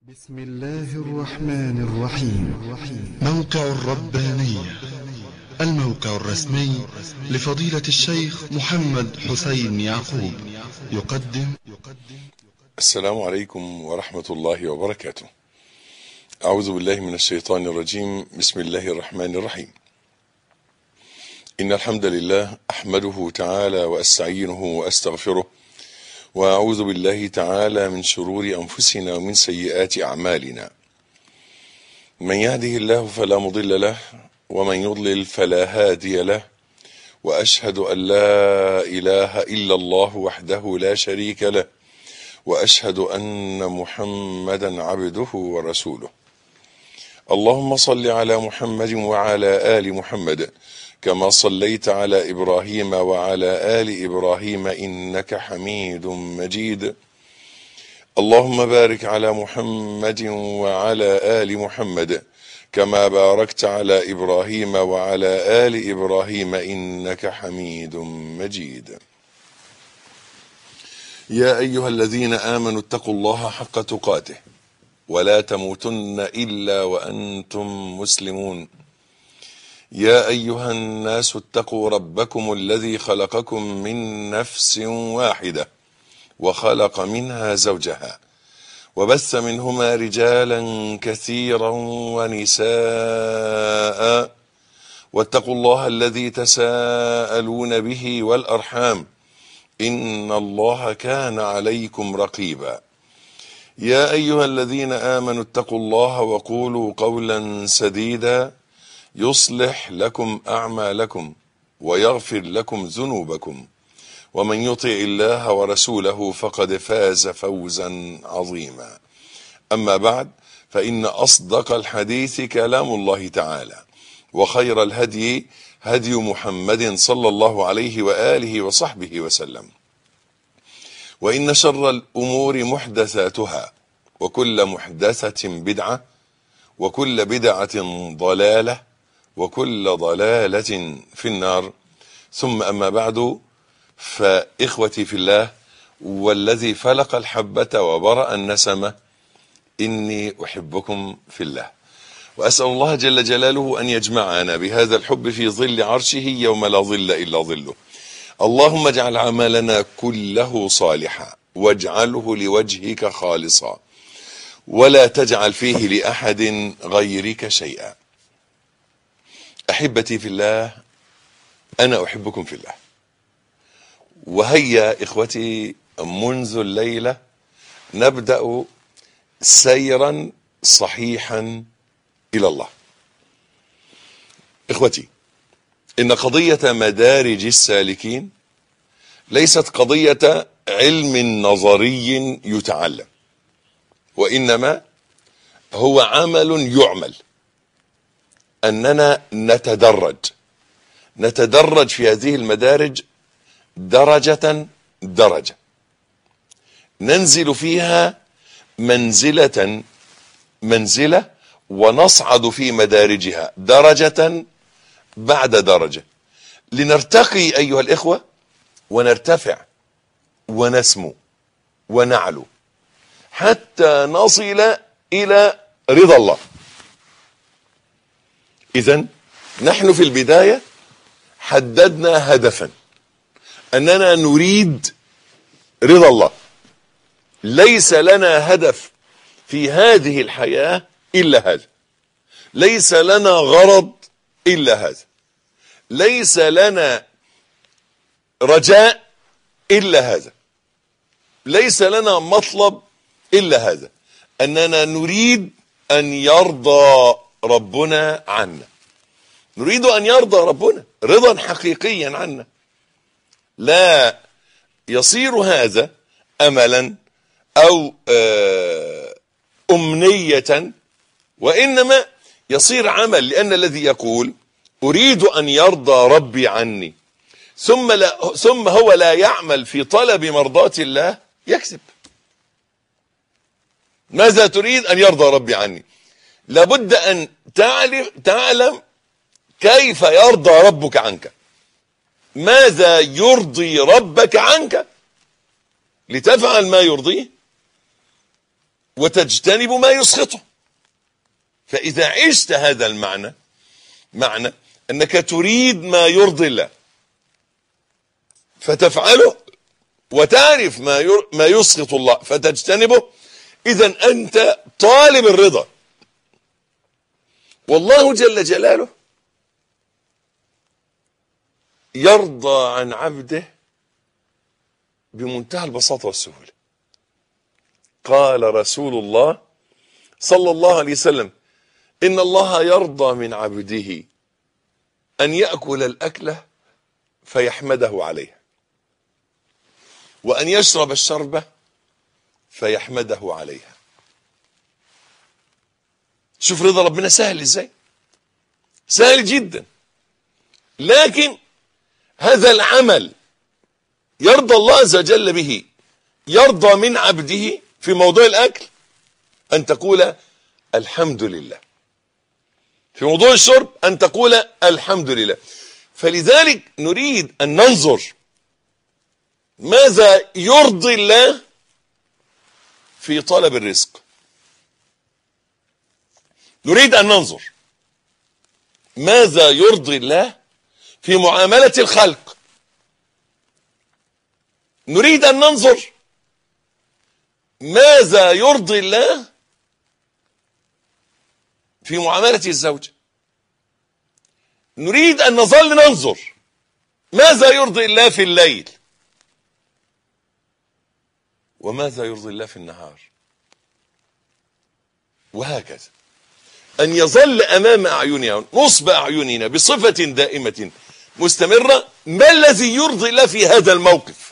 بسم الله الرحمن الرحيم موقع الربانية الموقع الرسمي لفضيلة الشيخ محمد حسين يعقوب يقدم السلام عليكم ورحمة الله وبركاته أعوذ بالله من الشيطان الرجيم بسم الله الرحمن الرحيم إن الحمد لله أحمده تعالى وأستعينه وأستغفره وأعوذ بالله تعالى من شرور أنفسنا ومن سيئات أعمالنا من يهده الله فلا مضل له ومن يضلل فلا هادي له وأشهد أن لا إله إلا الله وحده لا شريك له وأشهد أن محمدا عبده ورسوله اللهم صل على محمد وعلى آل محمد كما صليت على إبراهيم وعلى آل إبراهيم إنك حميد مجيد اللهم بارك على محمد وعلى آل محمد كما باركت على إبراهيم وعلى آل إبراهيم إنك حميد مجيد يا أيها الذين آمنوا اتقوا الله حق تقاته ولا تموتن إلا وأنتم مسلمون يا أيها الناس اتقوا ربكم الذي خلقكم من نفس واحدة وخلق منها زوجها وبث منهما رجالا كثيرا ونساء واتقوا الله الذي تساءلون به والأرحام إن الله كان عليكم رقيبا يا أيها الذين آمنوا اتقوا الله وقولوا قولا سديدا يصلح لكم أعمالكم ويغفر لكم ذنوبكم ومن يطع الله ورسوله فقد فاز فوزا عظيما أما بعد فإن أصدق الحديث كلام الله تعالى وخير الهدي هدي محمد صلى الله عليه وآله وصحبه وسلم وإن شر الأمور محدثاتها وكل محدثة بدعة وكل بدعة ضلالة وكل ضلالة في النار ثم أما بعد فإخوتي في الله والذي فلق الحبة وبرأ النسمة إني أحبكم في الله وأسأل الله جل جلاله أن يجمعنا بهذا الحب في ظل عرشه يوم لا ظل إلا ظله اللهم اجعل عملنا كله صالحا واجعله لوجهك خالصا ولا تجعل فيه لأحد غيرك شيئا أحبتي في الله أنا أحبكم في الله وهيا إخوتي منذ الليلة نبدأ سيرا صحيحا إلى الله إخوتي إن قضية مدارج السالكين ليست قضية علم نظري يتعلم وإنما هو عمل يعمل أننا نتدرج نتدرج في هذه المدارج درجة درجة ننزل فيها منزلة منزلة ونصعد في مدارجها درجة بعد درجة لنرتقي أيها الإخوة ونرتفع ونسمو ونعلو حتى نصل إلى رضا الله إذا نحن في البداية حددنا هدفا أننا نريد رضا الله ليس لنا هدف في هذه الحياة إلا هذا ليس لنا غرض إلا هذا ليس لنا رجاء إلا هذا ليس لنا مطلب إلا هذا أننا نريد أن يرضى ربنا عنا نريد أن يرضى ربنا رضا حقيقيا عنا لا يصير هذا أملا أو أمنية وإنما يصير عمل لأن الذي يقول أريد أن يرضى ربي عني ثم, لا ثم هو لا يعمل في طلب مرضاة الله يكذب ماذا تريد أن يرضى ربي عني لابد أن تعلم, تعلم كيف يرضى ربك عنك ماذا يرضي ربك عنك لتفعل ما يرضيه وتجتنب ما يسخطه فإذا عشت هذا المعنى معنى أنك تريد ما يرضي الله فتفعله وتعرف ما ير... ما يسخط الله فتجتنبه إذا أنت طالب الرضا والله جل جلاله يرضى عن عبده بمنتهى البساطة والسهولة قال رسول الله صلى الله عليه وسلم إن الله يرضى من عبده أن يأكل الأكلة فيحمده عليها وأن يشرب الشربة فيحمده عليها شوف رضا ربنا سهل ازاي سهل جدا لكن هذا العمل يرضى الله عز وجل به يرضى من عبده في موضوع الأكل أن تقول الحمد لله في موضوع الشرب أن تقول الحمد لله فلذلك نريد أن ننظر ماذا يرضي الله في طلب الرزق نريد أن ننظر ماذا يرضي الله في معاملة الخلق نريد أن ننظر ماذا يرضي الله في معاملة الزوج نريد أن نظل ننظر ماذا يرضي الله في الليل وماذا يرضي الله في النهار وهكذا أن يظل أمام أعيننا نصب أعيننا بصفة دائمة مستمرة ما الذي يرضي الله في هذا الموقف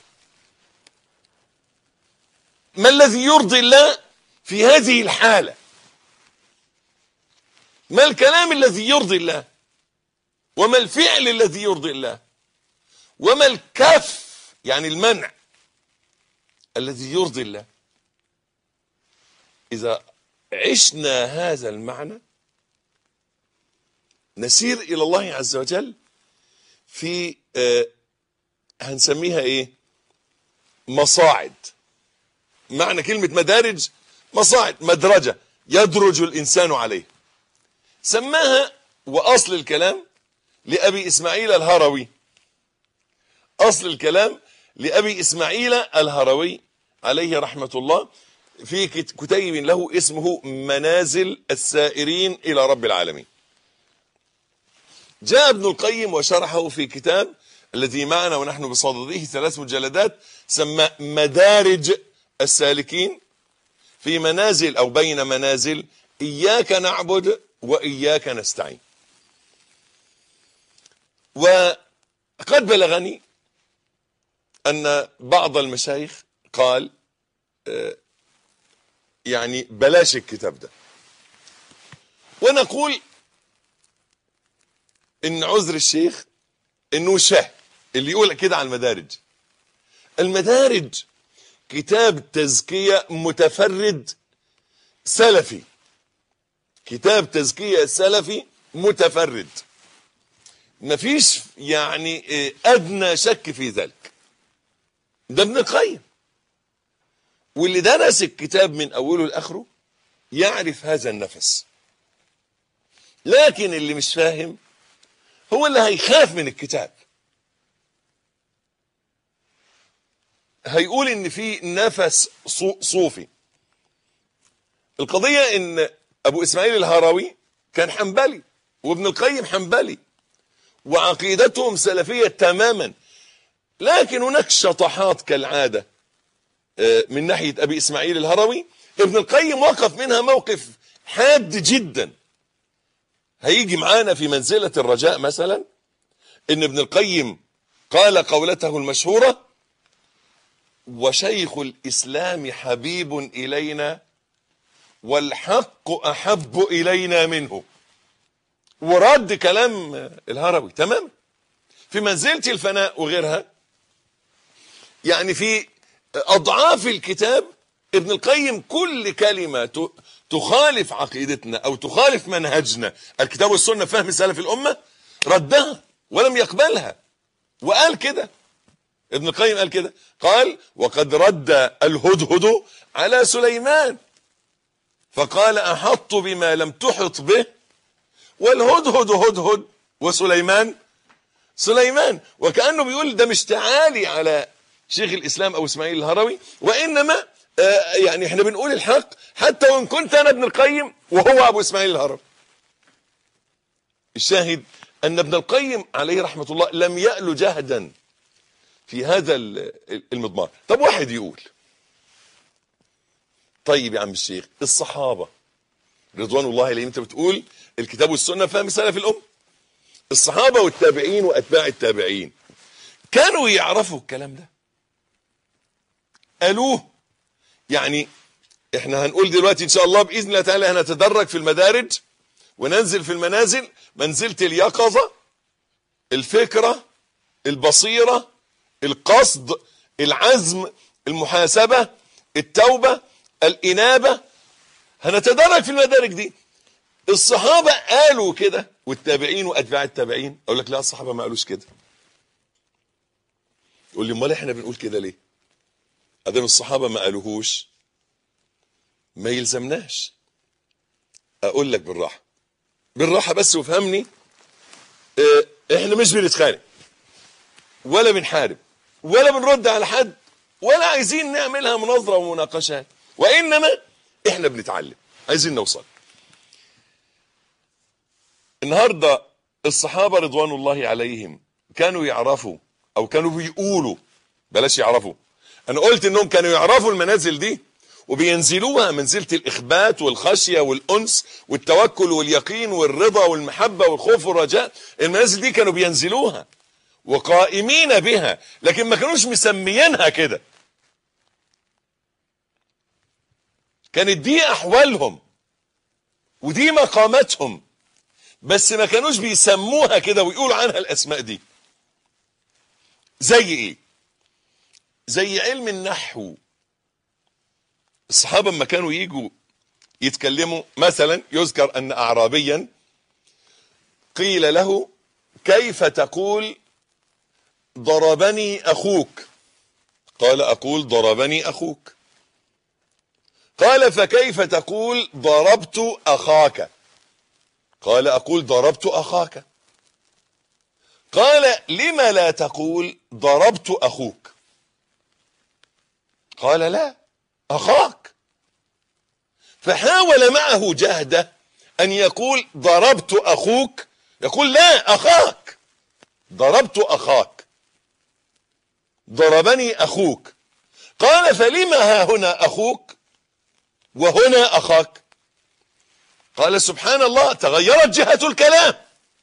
ما الذي يرضي الله في هذه الحالة ما الكلام الذي يرضي الله وما الفعل الذي يرضي الله وما الكف يعني المنع الذي يرضي الله إذا عشنا هذا المعنى نسير إلى الله عز وجل في آه هنسميها إيه مصاعد معنى كلمة مدارج مصاعد مدرجة يدرج الإنسان عليه سماها وأصل الكلام لأبي إسماعيل الهروي أصل الكلام لأبي إسماعيل الهروي عليه رحمة الله في كتيب له اسمه منازل السائرين إلى رب العالمين جاء ابن القيم وشرحه في كتاب الذي معنا ونحن بصدده ثلاث مجلدات سمى مدارج السالكين في منازل أو بين منازل إياك نعبد وإياك نستعين وقد بلغني أن بعض المشايخ قال يعني بلاش الكتاب ده ونقول ان عذر الشيخ انه شه اللي يقول كده على المدارج المدارج كتاب تزكية متفرد سلفي كتاب تزكية سلفي متفرد مفيش يعني ادنى شك في ذلك ده ابن القيم واللي درس الكتاب من اوله لاخره يعرف هذا النفس لكن اللي مش فاهم هو اللي هيخاف من الكتاب هيقول ان في نفس صوفي القضية ان ابو اسماعيل الهروي كان حنبلي وابن القيم حنبلي وعقيدتهم سلفية تماما لكن هناك شطحات كالعادة من ناحية ابي اسماعيل الهروي ابن القيم وقف منها موقف حاد جدا هيجي معانا في منزلة الرجاء مثلا ان ابن القيم قال قولته المشهورة وشيخ الإسلام حبيب إلينا والحق أحب إلينا منه ورد كلام الهروي تمام في منزلة الفناء وغيرها يعني في أضعاف الكتاب ابن القيم كل كلمة تخالف عقيدتنا أو تخالف منهجنا الكتاب والسنة فهم سلف الأمة ردها ولم يقبلها وقال كده ابن القيم قال كده قال وقد رد الهدهد على سليمان فقال احط بما لم تحط به والهدهد هدهد وسليمان سليمان وكانه بيقول ده مش تعالي على شيخ الاسلام او اسماعيل الهروي وانما آه يعني احنا بنقول الحق حتى وان كنت انا ابن القيم وهو ابو اسماعيل الهروي الشاهد ان ابن القيم عليه رحمه الله لم يأل جهدا في هذا المضمار طب واحد يقول طيب يا عم الشيخ الصحابه رضوان الله عليهم انت بتقول الكتاب والسنه فهم سلف الامه الصحابه والتابعين واتباع التابعين كانوا يعرفوا الكلام ده قالوه يعني احنا هنقول دلوقتي ان شاء الله باذن الله تعالى هنتدرج في المدارج وننزل في المنازل منزله اليقظه الفكره البصيره القصد العزم المحاسبه التوبه الانابه هنتدرج في المدارج دي الصحابه قالوا كده والتابعين واتباع التابعين اقول لك لا الصحابه ما قالوش كده يقول لي امال احنا بنقول كده ليه ادام الصحابه ما قالوهوش ما يلزمناش اقول لك بالراحه بالراحه بس وافهمني اه احنا مش بنتخانق ولا بنحارب ولا بنرد على حد ولا عايزين نعملها مناظره ومناقشات وانما احنا بنتعلم عايزين نوصل النهارده الصحابه رضوان الله عليهم كانوا يعرفوا او كانوا بيقولوا بلاش يعرفوا انا قلت انهم كانوا يعرفوا المنازل دي وبينزلوها منزله الاخبات والخشيه والانس والتوكل واليقين والرضا والمحبه والخوف والرجاء المنازل دي كانوا بينزلوها وقائمين بها لكن ما كانوش مسميينها كده كانت دي احوالهم ودي مقاماتهم بس ما كانوش بيسموها كده ويقولوا عنها الاسماء دي زي ايه زي علم النحو الصحابه لما كانوا يجوا يتكلموا مثلا يذكر ان اعرابيا قيل له كيف تقول ضربني اخوك قال اقول ضربني اخوك قال فكيف تقول ضربت اخاك قال اقول ضربت اخاك قال لم لا تقول ضربت اخوك قال لا اخاك فحاول معه جهده ان يقول ضربت اخوك يقول لا اخاك ضربت اخاك ضربني اخوك قال فلم ها هنا اخوك وهنا اخاك قال سبحان الله تغيرت جهة الكلام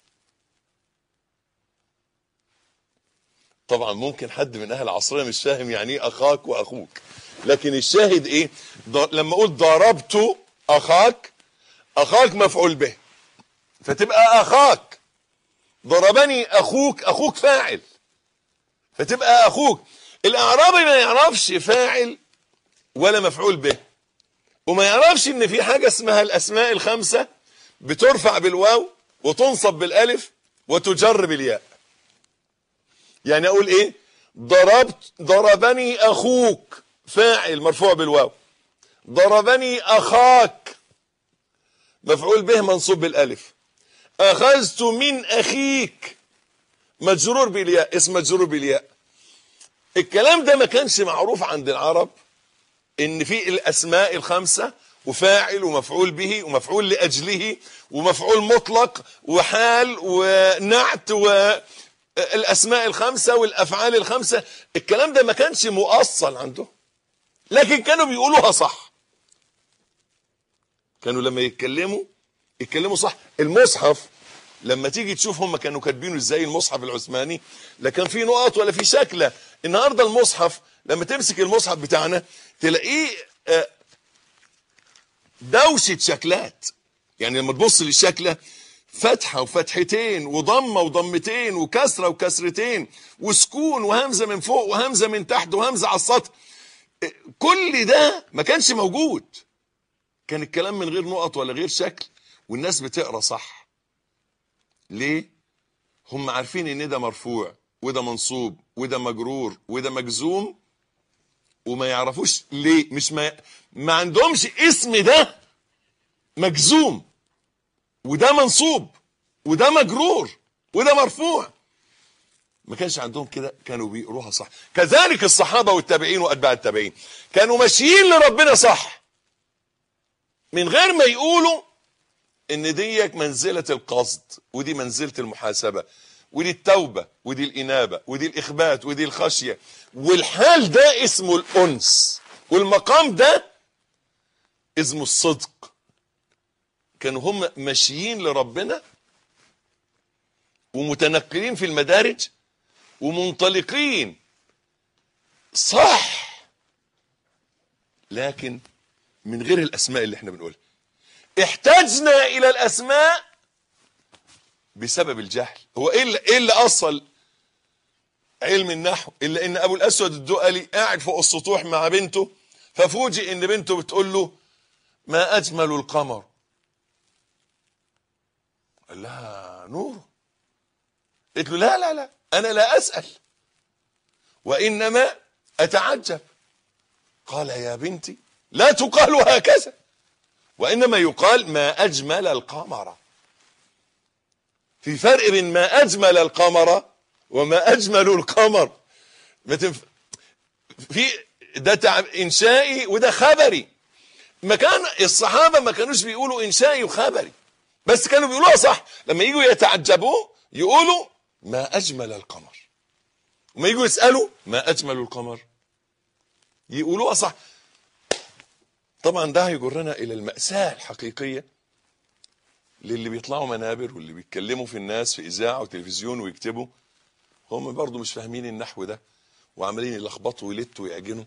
طبعا ممكن حد من اهل عصرنا مش فاهم يعني ايه اخاك واخوك لكن الشاهد ايه لما اقول ضربت اخاك اخاك مفعول به فتبقى اخاك ضربني اخوك اخوك فاعل فتبقى اخوك الاعرابي ما يعرفش فاعل ولا مفعول به وما يعرفش ان في حاجه اسمها الاسماء الخمسه بترفع بالواو وتنصب بالالف وتجر بالياء يعني اقول ايه ضربت ضربني اخوك فاعل مرفوع بالواو ضربني اخاك مفعول به منصوب بالالف اخذت من اخيك مجرور بالياء اسم مجرور بالياء الكلام ده ما كانش معروف عند العرب ان في الاسماء الخمسه وفاعل ومفعول به ومفعول لاجله ومفعول مطلق وحال ونعت والاسماء الخمسه والافعال الخمسه الكلام ده ما كانش مؤصل عنده لكن كانوا بيقولوها صح كانوا لما يتكلموا يتكلموا صح المصحف لما تيجي تشوف هم كانوا كاتبينه ازاي المصحف العثماني لا كان فيه نقط ولا فيه شكله النهارده المصحف لما تمسك المصحف بتاعنا تلاقيه دوشة شكلات يعني لما تبص للشكلة فتحة وفتحتين وضمة وضمتين وكسرة وكسرتين وسكون وهمزة من فوق وهمزة من تحت وهمزة على السطح كل ده ما كانش موجود كان الكلام من غير نقط ولا غير شكل والناس بتقرا صح ليه هم عارفين ان ده مرفوع وده منصوب وده مجرور وده مجزوم وما يعرفوش ليه مش ما ما عندهمش اسم ده مجزوم وده منصوب وده مجرور وده مرفوع ما كانش عندهم كده كانوا بيقروها صح كذلك الصحابة والتابعين وأتباع التابعين كانوا ماشيين لربنا صح من غير ما يقولوا ان ديك منزلة القصد ودي منزلة المحاسبة ودي التوبة ودي الإنابة ودي الإخبات ودي الخشية والحال ده اسمه الأنس والمقام ده اسمه الصدق كانوا هم ماشيين لربنا ومتنقلين في المدارج ومنطلقين صح لكن من غير الأسماء اللي احنا بنقولها احتاجنا إلى الأسماء بسبب الجهل هو ايه اللي, إيه اللي أصل علم النحو إلا إن أبو الأسود الدؤلي قاعد فوق السطوح مع بنته ففوجئ إن بنته بتقول له ما أجمل القمر قال لها نور قلت له لا لا لا أنا لا أسأل وإنما أتعجب قال يا بنتي لا تقال هكذا وإنما يقال ما أجمل القمر في فرق بين ما أجمل القمر وما أجمل القمر ما تنف... في ده تعب إنشائي وده خبري ما كان الصحابة ما كانوش بيقولوا إنشائي وخبري بس كانوا بيقولوها صح لما يجوا يتعجبوا يقولوا ما أجمل القمر وما يجوا يسألوا ما أجمل القمر يقولوها صح طبعا ده هيجرنا إلى المأساة الحقيقية للي بيطلعوا منابر واللي بيتكلموا في الناس في إذاعة وتلفزيون ويكتبوا هم برضو مش فاهمين النحو ده وعمالين يلخبطوا ويلتوا ويعجنوا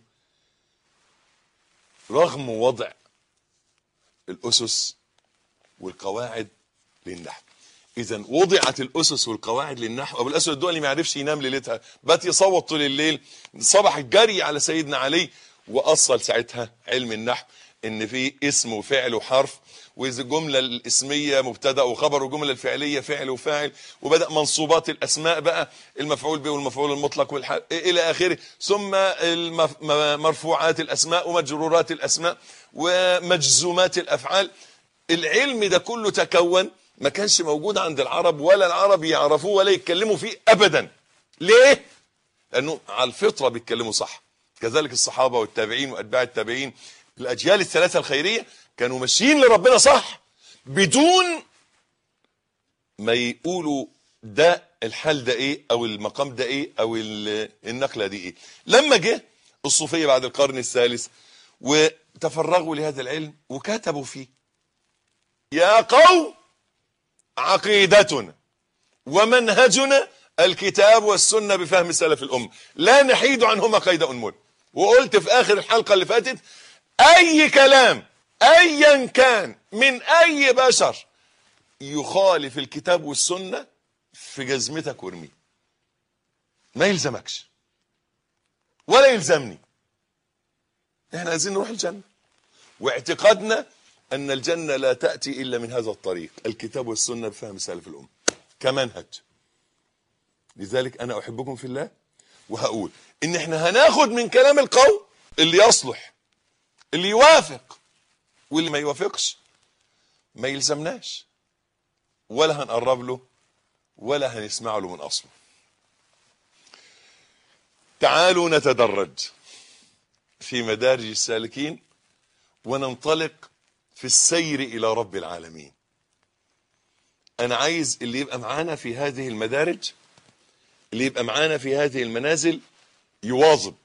رغم وضع الأسس والقواعد للنحو إذا وضعت الأسس والقواعد للنحو أبو الأسود الدولي ما عرفش ينام ليلتها بات يصوت طول الليل صبح الجري على سيدنا علي وأصل ساعتها علم النحو إن في اسم وفعل وحرف وإذا الجملة الاسمية مبتدأ وخبر والجملة الفعلية فعل وفاعل وبدأ منصوبات الأسماء بقى المفعول به والمفعول المطلق والحال إلى آخره ثم المف... مرفوعات الأسماء ومجرورات الأسماء ومجزومات الأفعال العلم ده كله تكون ما كانش موجود عند العرب ولا العرب يعرفوه ولا يتكلموا فيه أبدا ليه؟ لأنه على الفطرة بيتكلموا صح كذلك الصحابة والتابعين وأتباع التابعين الأجيال الثلاثة الخيرية كانوا ماشيين لربنا صح بدون ما يقولوا ده الحال ده ايه او المقام ده ايه او النقلة دي ايه لما جه الصوفية بعد القرن الثالث وتفرغوا لهذا العلم وكتبوا فيه يا قوم عقيدتنا ومنهجنا الكتاب والسنة بفهم سلف الأمة لا نحيد عنهما قيد أنمل وقلت في آخر الحلقة اللي فاتت أي كلام ايا كان من اي بشر يخالف الكتاب والسنة في جزمتك وارميه ما يلزمكش ولا يلزمني احنا عايزين نروح الجنة واعتقادنا ان الجنة لا تأتي الا من هذا الطريق الكتاب والسنة بفهم سلف الامة كمنهج لذلك انا احبكم في الله وهقول ان احنا هناخد من كلام القوم اللي يصلح اللي يوافق واللي ما يوافقش ما يلزمناش ولا هنقرب له ولا هنسمع له من اصله تعالوا نتدرج في مدارج السالكين وننطلق في السير الى رب العالمين انا عايز اللي يبقى معانا في هذه المدارج اللي يبقى معانا في هذه المنازل يواظب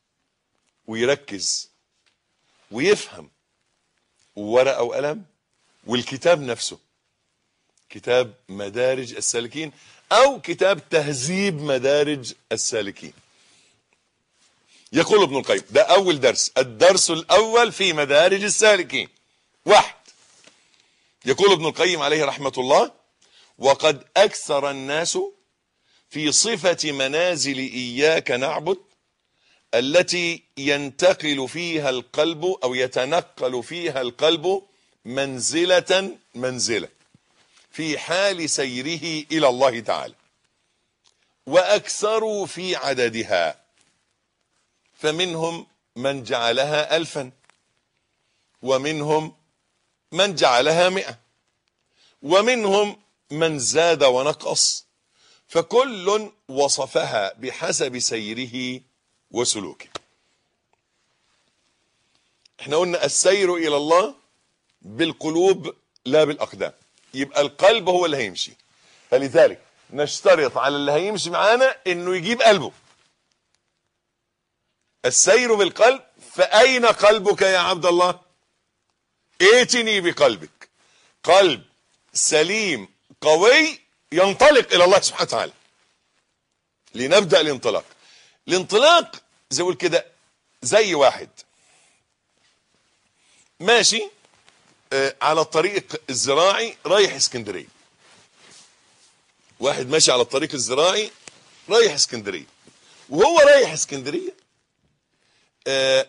ويركز ويفهم ورقة وقلم والكتاب نفسه كتاب مدارج السالكين او كتاب تهذيب مدارج السالكين يقول ابن القيم ده اول درس الدرس الاول في مدارج السالكين واحد يقول ابن القيم عليه رحمة الله وقد اكثر الناس في صفة منازل اياك نعبد التي ينتقل فيها القلب او يتنقل فيها القلب منزلة منزلة في حال سيره الى الله تعالى واكثروا في عددها فمنهم من جعلها الفا ومنهم من جعلها مئة ومنهم من زاد ونقص فكل وصفها بحسب سيره وسلوكه احنا قلنا السير الى الله بالقلوب لا بالاقدام يبقى القلب هو اللي هيمشي فلذلك نشترط على اللي هيمشي معانا انه يجيب قلبه السير بالقلب فاين قلبك يا عبد الله ائتني بقلبك قلب سليم قوي ينطلق الى الله سبحانه وتعالى لنبدا الانطلاق الانطلاق زي ما كده زي واحد ماشي آه على الطريق الزراعي رايح اسكندريه واحد ماشي على الطريق الزراعي رايح اسكندريه وهو رايح اسكندريه آه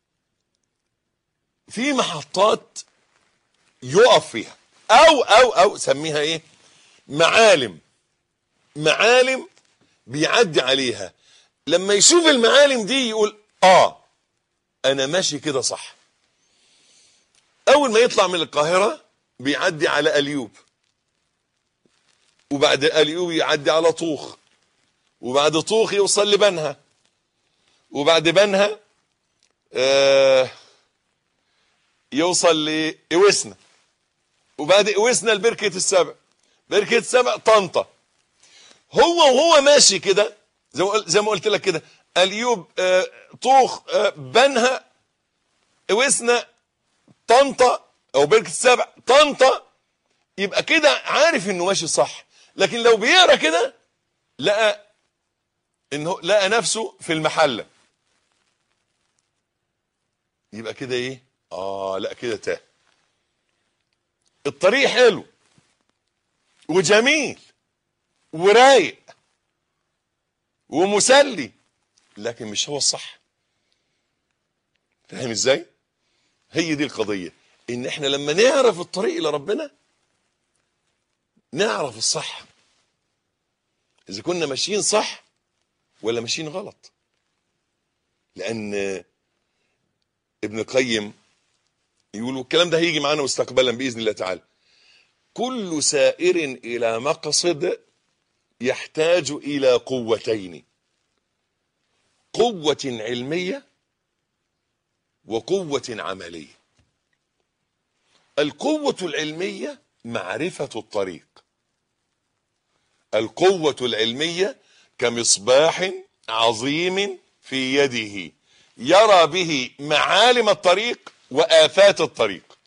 في محطات يقف فيها او او او سميها ايه معالم معالم بيعدي عليها لما يشوف المعالم دي يقول اه انا ماشي كده صح اول ما يطلع من القاهرة بيعدي على اليوب وبعد اليوب يعدي على طوخ وبعد طوخ يوصل لبنها وبعد بنها آه يوصل لإوسنا وبعد إوسنا لبركة السبع بركة السبع طنطا هو وهو ماشي كده زي ما زي ما قلت لك كده اليوب آه طوخ آه بنها إوسنا طنطا او بركة السبع طنطا يبقى كده عارف انه ماشي صح لكن لو بيقرا كده لقى انه لقى نفسه في المحله يبقى كده ايه اه لا كده تاه الطريق حلو وجميل ورايق ومسلي لكن مش هو الصح فاهم ازاي هي دي القضية ان احنا لما نعرف الطريق الى ربنا نعرف الصح اذا كنا ماشيين صح ولا ماشيين غلط لان ابن القيم يقول الكلام ده هيجي معانا مستقبلا باذن الله تعالى كل سائر الى مقصد يحتاج الى قوتين قوه علميه وقوة عملية القوة العلمية معرفة الطريق القوة العلمية كمصباح عظيم في يده يرى به معالم الطريق وآفات الطريق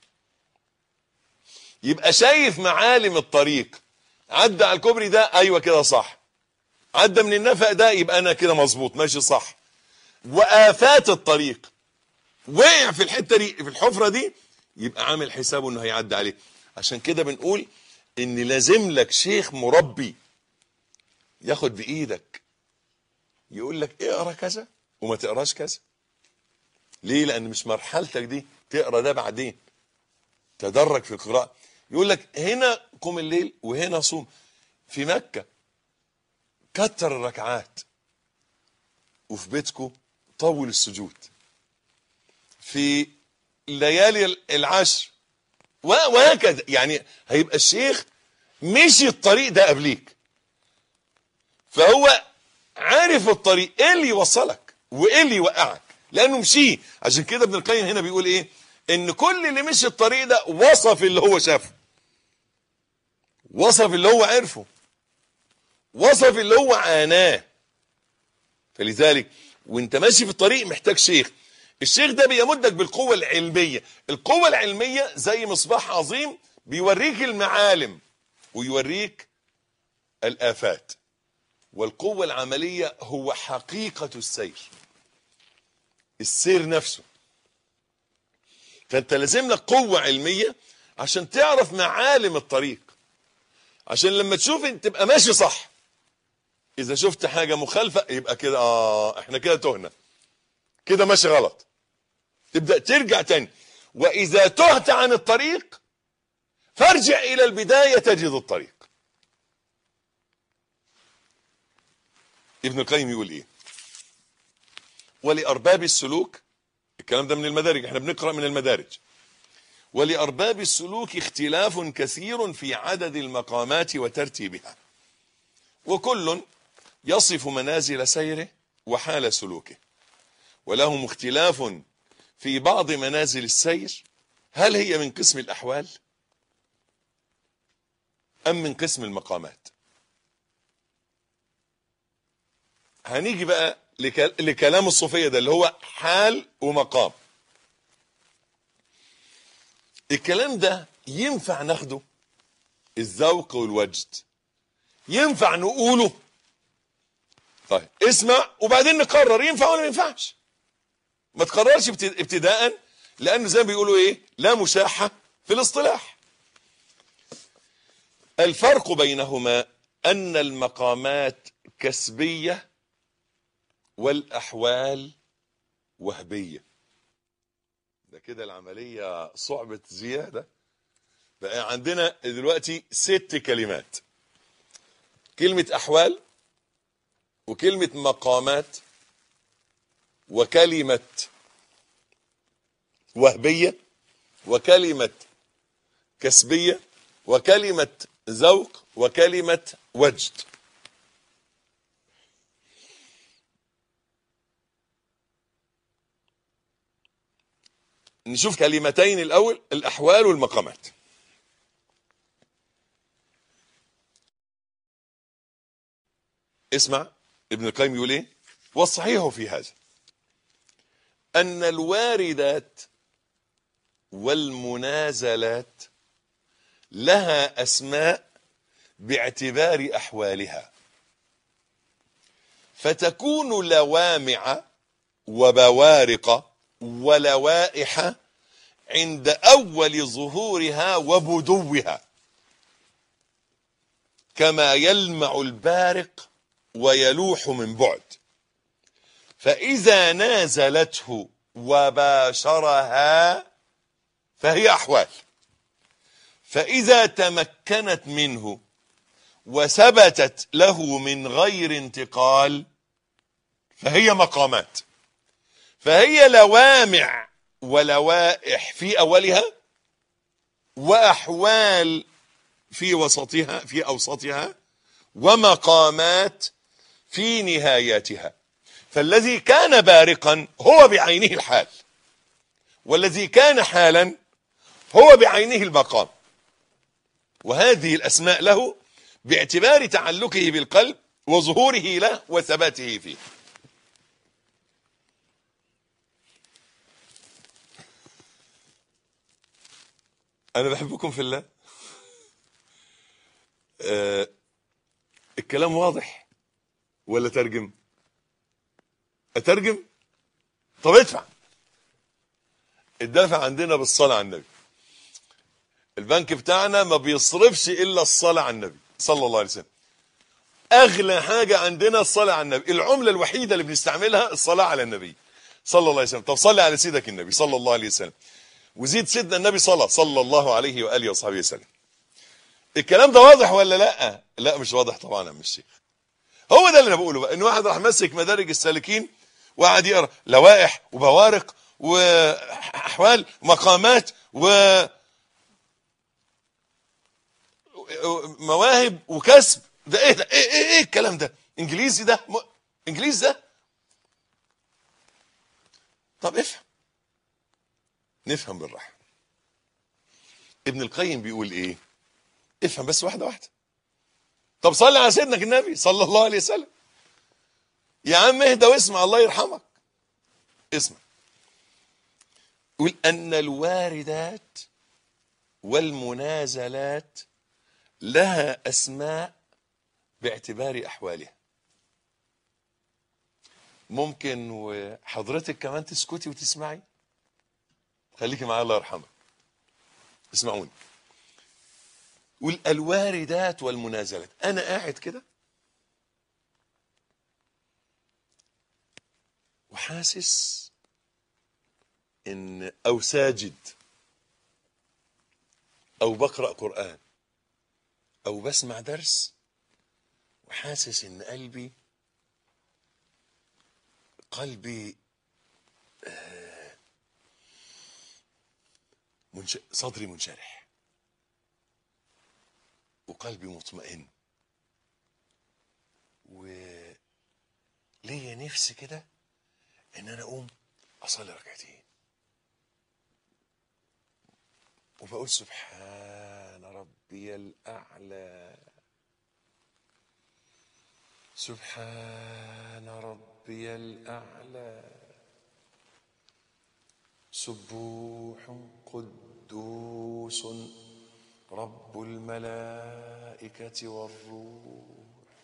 يبقى شايف معالم الطريق عدى على الكوبري ده ايوه كده صح عدى من النفق ده يبقى انا كده مظبوط ماشي صح وآفات الطريق وقع في الحته دي في الحفره دي يبقى عامل حسابه انه هيعدي عليه عشان كده بنقول ان لازم لك شيخ مربي ياخد بايدك يقول لك اقرا كذا وما تقراش كذا ليه لان مش مرحلتك دي تقرا ده بعدين تدرج في القراءه يقول لك هنا قم الليل وهنا صوم في مكه كتر الركعات وفي بيتكم طول السجود في ليالي العشر وهكذا يعني هيبقى الشيخ مشي الطريق ده قبليك فهو عارف الطريق ايه اللي يوصلك وايه اللي يوقعك لانه مشيه عشان كده ابن القيم هنا بيقول ايه ان كل اللي مشي الطريق ده وصف اللي هو شافه وصف اللي هو عرفه وصف اللي هو عاناه فلذلك وانت ماشي في الطريق محتاج شيخ الشيخ ده بيمدك بالقوة العلمية القوة العلمية زي مصباح عظيم بيوريك المعالم ويوريك الآفات والقوة العملية هو حقيقة السير السير نفسه فانت لازم لك قوة علمية عشان تعرف معالم الطريق عشان لما تشوف انت تبقى ماشي صح اذا شفت حاجة مخالفة يبقى كده اه احنا كده تهنا كده ماشي غلط تبدأ ترجع تاني واذا تهت عن الطريق فارجع الى البداية تجد الطريق ابن القيم يقول ايه ولأرباب السلوك الكلام ده من المدارج احنا بنقرأ من المدارج ولأرباب السلوك اختلاف كثير في عدد المقامات وترتيبها وكل يصف منازل سيره وحال سلوكه ولهم اختلاف في بعض منازل السير هل هي من قسم الأحوال أم من قسم المقامات هنيجي بقى لك- لكلام الصوفية ده اللي هو حال ومقام الكلام ده ينفع ناخده الذوق والوجد ينفع نقوله طيب اسمع وبعدين نقرر ينفع ولا ما ينفعش ما تقررش ابت- ابتداء لانه زي ما بيقولوا ايه لا مشاحه في الاصطلاح الفرق بينهما ان المقامات كسبيه والاحوال وهبيه ده كده العمليه صعبه زياده بقى عندنا دلوقتي ست كلمات كلمه احوال وكلمه مقامات وكلمه وهبيه وكلمه كسبيه وكلمه ذوق وكلمه وجد نشوف كلمتين الاول الاحوال والمقامات اسمع ابن القيم يقول ايه والصحيح في هذا ان الواردات والمنازلات لها اسماء باعتبار احوالها فتكون لوامع وبوارق ولوائح عند اول ظهورها وبدوها كما يلمع البارق ويلوح من بعد فاذا نازلته وباشرها فهي احوال فاذا تمكنت منه وثبتت له من غير انتقال فهي مقامات فهي لوامع ولوائح في اولها واحوال في وسطها في اوسطها ومقامات في نهاياتها فالذي كان بارقا هو بعينه الحال والذي كان حالا هو بعينه المقام وهذه الاسماء له باعتبار تعلقه بالقلب وظهوره له وثباته فيه انا بحبكم في الله آه الكلام واضح ولا ترجم اترجم طب ادفع الدافع عندنا بالصلاة على النبي البنك بتاعنا ما بيصرفش الا الصلاة على النبي صلى الله عليه وسلم اغلى حاجة عندنا الصلاة على النبي العملة الوحيدة اللي بنستعملها الصلاة على النبي صلى الله عليه وسلم طب صلي على سيدك النبي صلى الله عليه وسلم وزيد سيدنا النبي صلى صلى الله عليه واله وصحبه وسلم الكلام ده واضح ولا لا لا مش واضح طبعا يا عم الشيخ هو ده اللي انا بقوله بقى ان واحد راح ماسك مدارج السالكين وقعد يقرا لوائح وبوارق واحوال مقامات و مواهب وكسب ده ايه ده ايه ايه, إيه الكلام ده انجليزي ده م... انجليزي ده طب افهم نفهم بالراحه ابن القيم بيقول ايه افهم بس واحده واحده طب صلي على سيدنا النبي صلى الله عليه وسلم يا عم اهدى واسمع الله يرحمك اسمع يقول ان الواردات والمنازلات لها اسماء باعتبار احوالها ممكن وحضرتك كمان تسكتي وتسمعي خليكي معايا الله يرحمك اسمعوني والواردات والمنازلات انا قاعد كده وحاسس ان او ساجد او بقرا قران او بسمع درس وحاسس ان قلبي قلبي منش... صدري منشرح وقلبي مطمئن وليا نفس كده ان انا اقوم اصلي ركعتين وبقول سبحان ربي الاعلى سبحان ربي الاعلى سبوح قدوس رب الملائكة والروح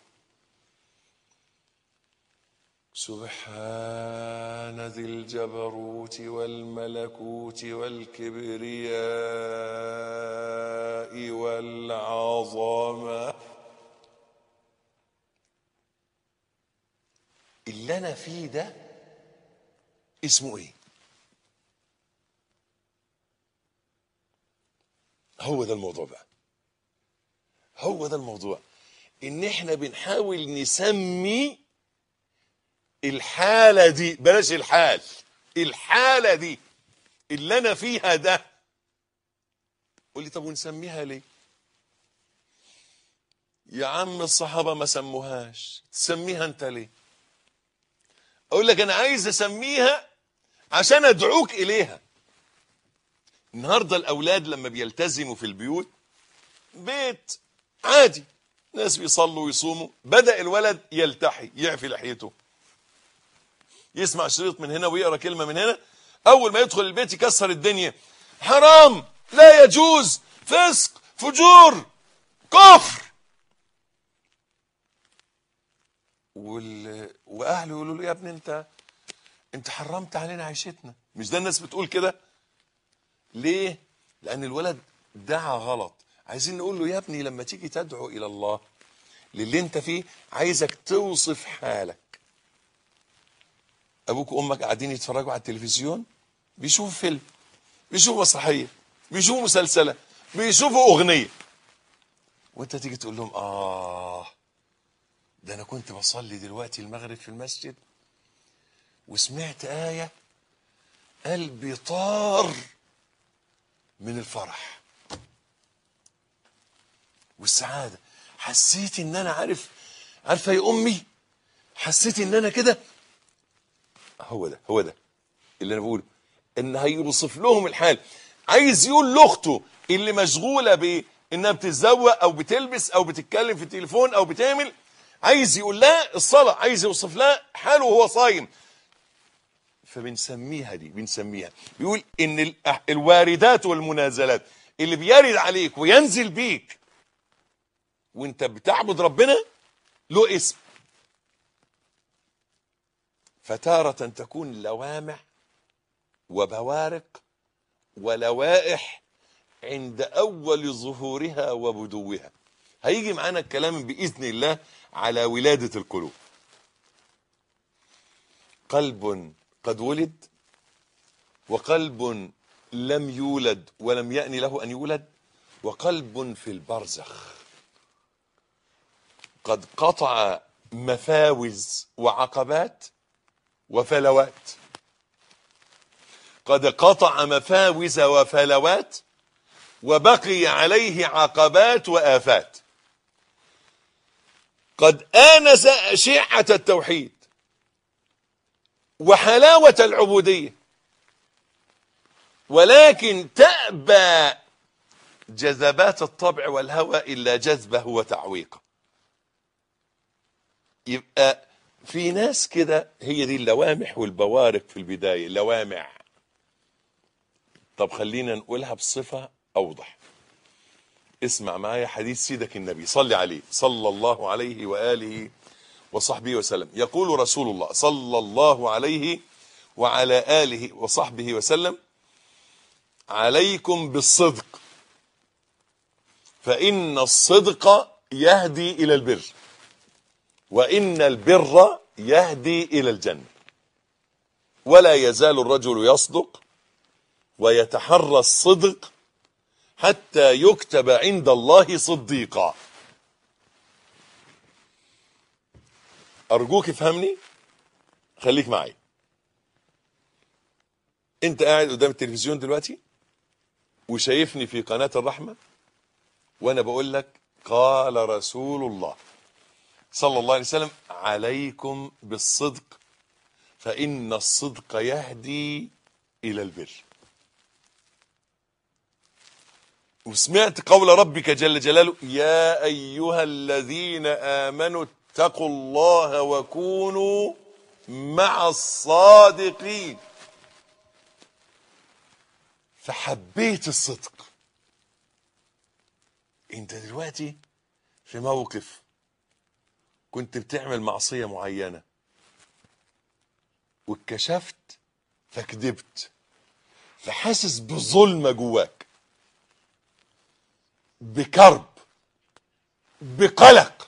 سبحان ذي الجبروت والملكوت والكبرياء والعظمة اللي أنا فيه ده اسمه إيه؟ هو ده الموضوع بقى هو ده الموضوع ان احنا بنحاول نسمي الحالة دي بلاش الحال الحالة دي اللي انا فيها ده قول لي طب ونسميها ليه يا عم الصحابة ما سموهاش تسميها انت ليه اقول لك انا عايز اسميها عشان ادعوك اليها النهارده الاولاد لما بيلتزموا في البيوت بيت عادي ناس بيصلوا ويصوموا بدا الولد يلتحي يعفي لحيته يسمع شريط من هنا ويقرا كلمه من هنا اول ما يدخل البيت يكسر الدنيا حرام لا يجوز فسق فجور كفر وال... واهله يقولوا له يا ابني انت انت حرمت علينا عيشتنا مش ده الناس بتقول كده ليه لان الولد دعا غلط عايزين نقول له يا ابني لما تيجي تدعو الى الله للي انت فيه عايزك توصف حالك ابوك وامك قاعدين يتفرجوا على التلفزيون بيشوفوا فيلم بيشوفوا مسرحيه بيشوفوا مسلسله بيشوفوا اغنيه وانت تيجي تقول لهم اه ده انا كنت بصلي دلوقتي المغرب في المسجد وسمعت ايه قلبي طار من الفرح والسعاده حسيت ان انا عارف عارفه يا امي حسيت ان انا كده هو ده هو ده اللي انا بقوله ان هيوصف لهم الحال عايز يقول لاخته اللي مشغوله بانها بتتزوق او بتلبس او بتتكلم في التليفون او بتعمل عايز يقول لها الصلاه عايز يوصف لها حاله وهو صايم فبنسميها دي بنسميها بيقول ان ال- الواردات والمنازلات اللي بيرد عليك وينزل بيك وانت بتعبد ربنا له اسم فتارة تكون لوامع وبوارق ولوائح عند أول ظهورها وبدوها هيجي معانا الكلام بإذن الله على ولادة القلوب قلب قد ولد وقلب لم يولد ولم يأن له أن يولد وقلب في البرزخ قد قطع مفاوز وعقبات وفلوات قد قطع مفاوز وفلوات وبقي عليه عقبات وآفات قد آنس أشعة التوحيد وحلاوة العبودية ولكن تأبى جذبات الطبع والهوى إلا جذبه وتعويقه يبقى في ناس كده هي دي اللوامح والبوارق في البداية لوامع طب خلينا نقولها بصفة أوضح اسمع معايا حديث سيدك النبي صلي عليه صلى الله عليه وآله وصحبه وسلم يقول رسول الله صلى الله عليه وعلى آله وصحبه وسلم عليكم بالصدق فإن الصدق يهدي إلى البر وإن البر يهدي إلى الجنة ولا يزال الرجل يصدق ويتحرى الصدق حتى يكتب عند الله صديقا أرجوك افهمني خليك معي أنت قاعد قدام التلفزيون دلوقتي وشايفني في قناة الرحمة وانا بقول لك قال رسول الله صلى الله عليه وسلم عليكم بالصدق فإن الصدق يهدي إلى البر وسمعت قول ربك جل جلاله يا أيها الذين آمنوا اتقوا الله وكونوا مع الصادقين فحبيت الصدق انت دلوقتي في موقف كنت بتعمل معصية معينة واتكشفت فكذبت فحاسس بظلمة جواك بكرب بقلق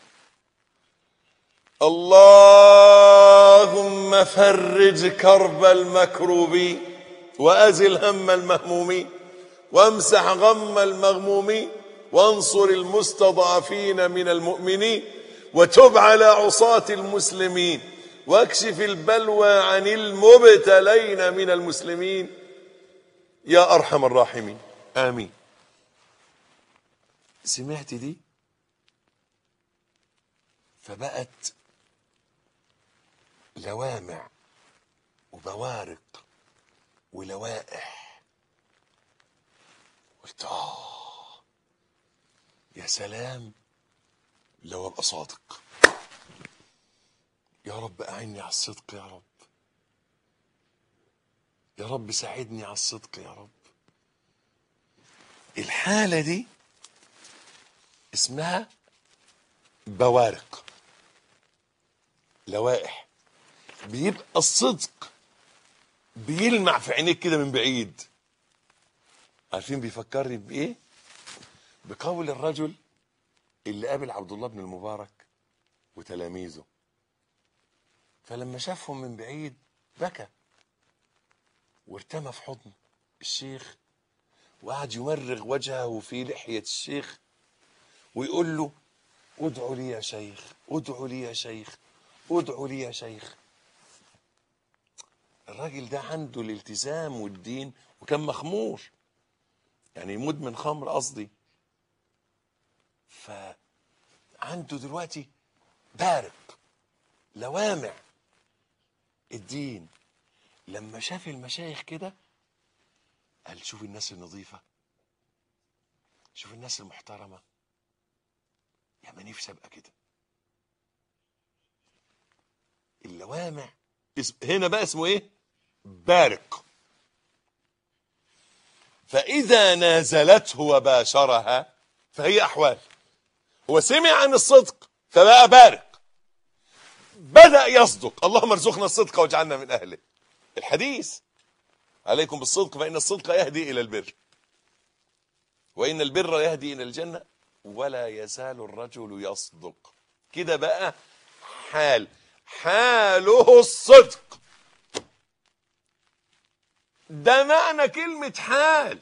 اللهم فرج كرب المكروبين وأزل هم المهمومين وامسح غم المغمومين وانصر المستضعفين من المؤمنين وتب على عصاة المسلمين واكشف البلوى عن المبتلين من المسلمين يا أرحم الراحمين آمين سمعت دي فبقت لوامع وبوارق ولوائح قلت آه يا سلام لو ابقى صادق يا رب اعني على الصدق يا رب يا رب ساعدني على الصدق يا رب الحالة دي اسمها بوارق لوائح بيبقى الصدق بيلمع في عينيك كده من بعيد عارفين بيفكرني بايه بقول الرجل اللي قابل عبد الله بن المبارك وتلاميذه فلما شافهم من بعيد بكى وارتمى في حضن الشيخ وقعد يمرغ وجهه في لحية الشيخ ويقول له ادعوا لي يا شيخ ادعوا لي يا شيخ ادعوا لي يا شيخ الراجل ده عنده الالتزام والدين وكان مخمور يعني مدمن خمر قصدي فعنده دلوقتي بارق لوامع الدين لما شاف المشايخ كده قال شوف الناس النظيفة شوف الناس المحترمة يا ما نفسي ابقى كده اللوامع اسم هنا بقى اسمه ايه بارق فاذا نازلته وباشرها فهي احوال هو سمع عن الصدق فبقى بارق بدا يصدق اللهم ارزقنا الصدق واجعلنا من اهله الحديث عليكم بالصدق فان الصدق يهدي الى البر وان البر يهدي الى الجنه ولا يزال الرجل يصدق كده بقى حال حاله الصدق ده معنى كلمة حال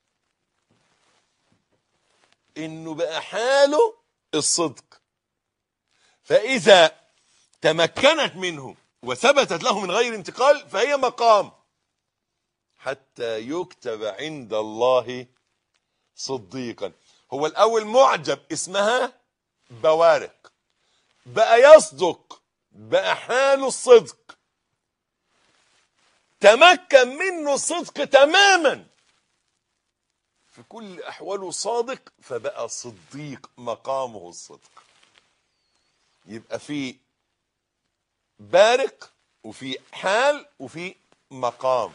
انه بقى حاله الصدق فاذا تمكنت منه وثبتت له من غير انتقال فهي مقام حتى يكتب عند الله صديقا هو الاول معجب اسمها بوارق بقى يصدق بقى حاله الصدق تمكن منه الصدق تماما في كل احواله صادق فبقى صديق مقامه الصدق يبقى في بارق وفي حال وفي مقام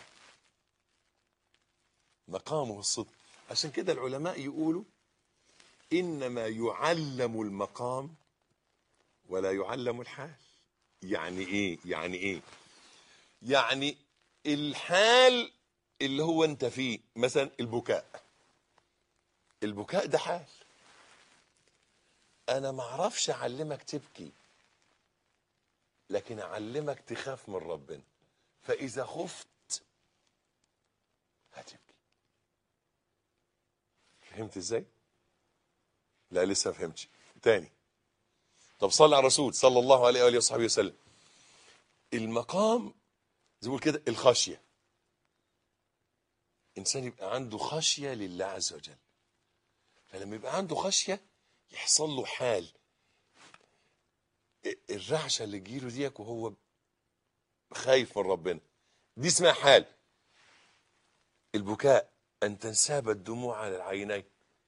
مقامه الصدق عشان كده العلماء يقولوا انما يعلم المقام ولا يعلم الحال يعني ايه يعني ايه يعني الحال اللي هو انت فيه مثلا البكاء البكاء ده حال انا ما اعرفش اعلمك تبكي لكن اعلمك تخاف من ربنا فاذا خفت هتبكي فهمت ازاي لا لسه ما فهمتش تاني طب صلى على الرسول صلى الله عليه واله وصحبه وسلم المقام زي ما بيقول كده الخشيه انسان يبقى عنده خشيه لله عز وجل فلما يبقى عنده خشيه يحصل له حال الرعشه اللي تجيله ديك وهو خايف من ربنا دي اسمها حال البكاء ان تنساب الدموع على العينين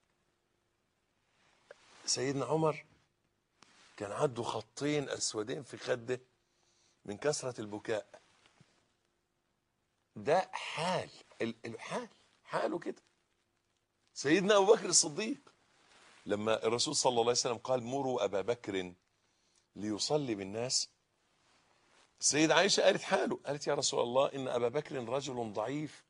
سيدنا عمر كان عنده خطين اسودين في خده من كثره البكاء ده حال ال- الحال حاله كده سيدنا ابو بكر الصديق لما الرسول صلى الله عليه وسلم قال مروا ابا بكر ليصلي بالناس السيدة عائشة قالت حاله قالت يا رسول الله إن أبا بكر رجل ضعيف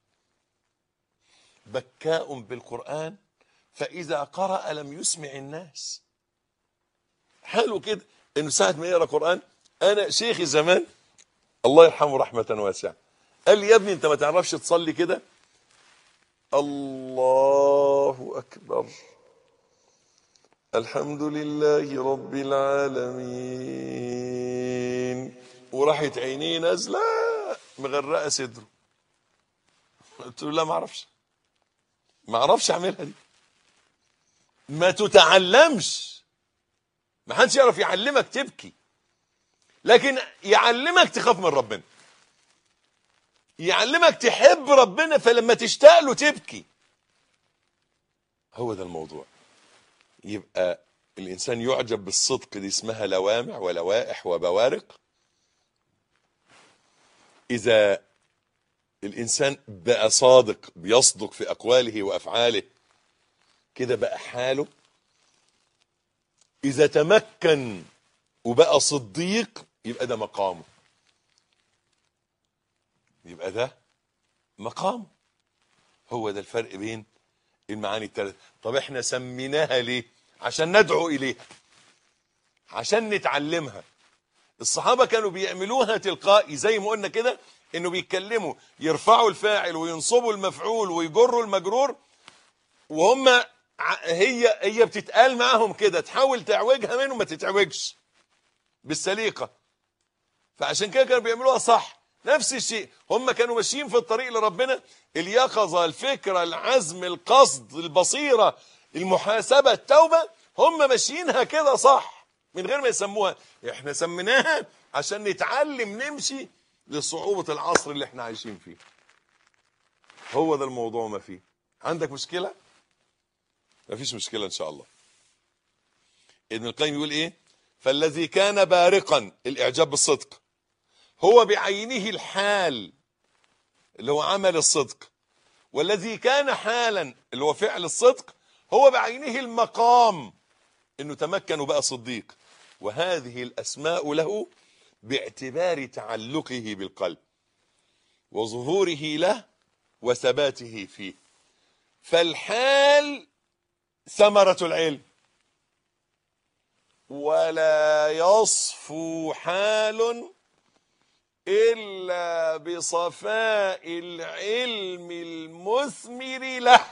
بكاء بالقرآن فإذا قرأ لم يسمع الناس حاله كده إنه ساعة ما يقرأ قرآن أنا شيخي زمان الله يرحمه رحمة واسعة قال لي يا ابني أنت ما تعرفش تصلي كده الله أكبر الحمد لله رب العالمين وراحت عينيه نازله مغرقه صدره قلت له لا ما اعرفش ما اعرفش اعملها دي ما تتعلمش ما حدش يعرف يعلمك تبكي لكن يعلمك تخاف من ربنا يعلمك تحب ربنا فلما تشتاق له تبكي هو ده الموضوع يبقى الإنسان يعجب بالصدق دي اسمها لوامع ولوائح وبوارق إذا الإنسان بقى صادق بيصدق في أقواله وأفعاله كده بقى حاله إذا تمكن وبقى صديق يبقى ده مقامه يبقى ده مقامه هو ده الفرق بين المعاني الثلاثة طب احنا سميناها ليه عشان ندعو إليها عشان نتعلمها الصحابة كانوا بيعملوها تلقائي زي ما قلنا كده انه بيتكلموا يرفعوا الفاعل وينصبوا المفعول ويجروا المجرور وهم ع- هي هي بتتقال معاهم كده تحاول تعوجها منهم ما تتعوجش بالسليقة فعشان كده كانوا بيعملوها صح نفس الشيء هم كانوا ماشيين في الطريق لربنا اليقظة الفكرة العزم القصد البصيرة المحاسبة التوبة هم ماشيينها كده صح من غير ما يسموها احنا سميناها عشان نتعلم نمشي لصعوبة العصر اللي احنا عايشين فيه هو ده الموضوع ما فيه عندك مشكلة ما فيش مشكلة ان شاء الله ابن القيم يقول ايه فالذي كان بارقا الاعجاب بالصدق هو بعينه الحال اللي هو عمل الصدق والذي كان حالا اللي هو فعل الصدق هو بعينه المقام انه تمكن وبقى صديق وهذه الاسماء له باعتبار تعلقه بالقلب وظهوره له وثباته فيه فالحال ثمرة العلم ولا يصفو حال إلا بصفاء العلم المثمر له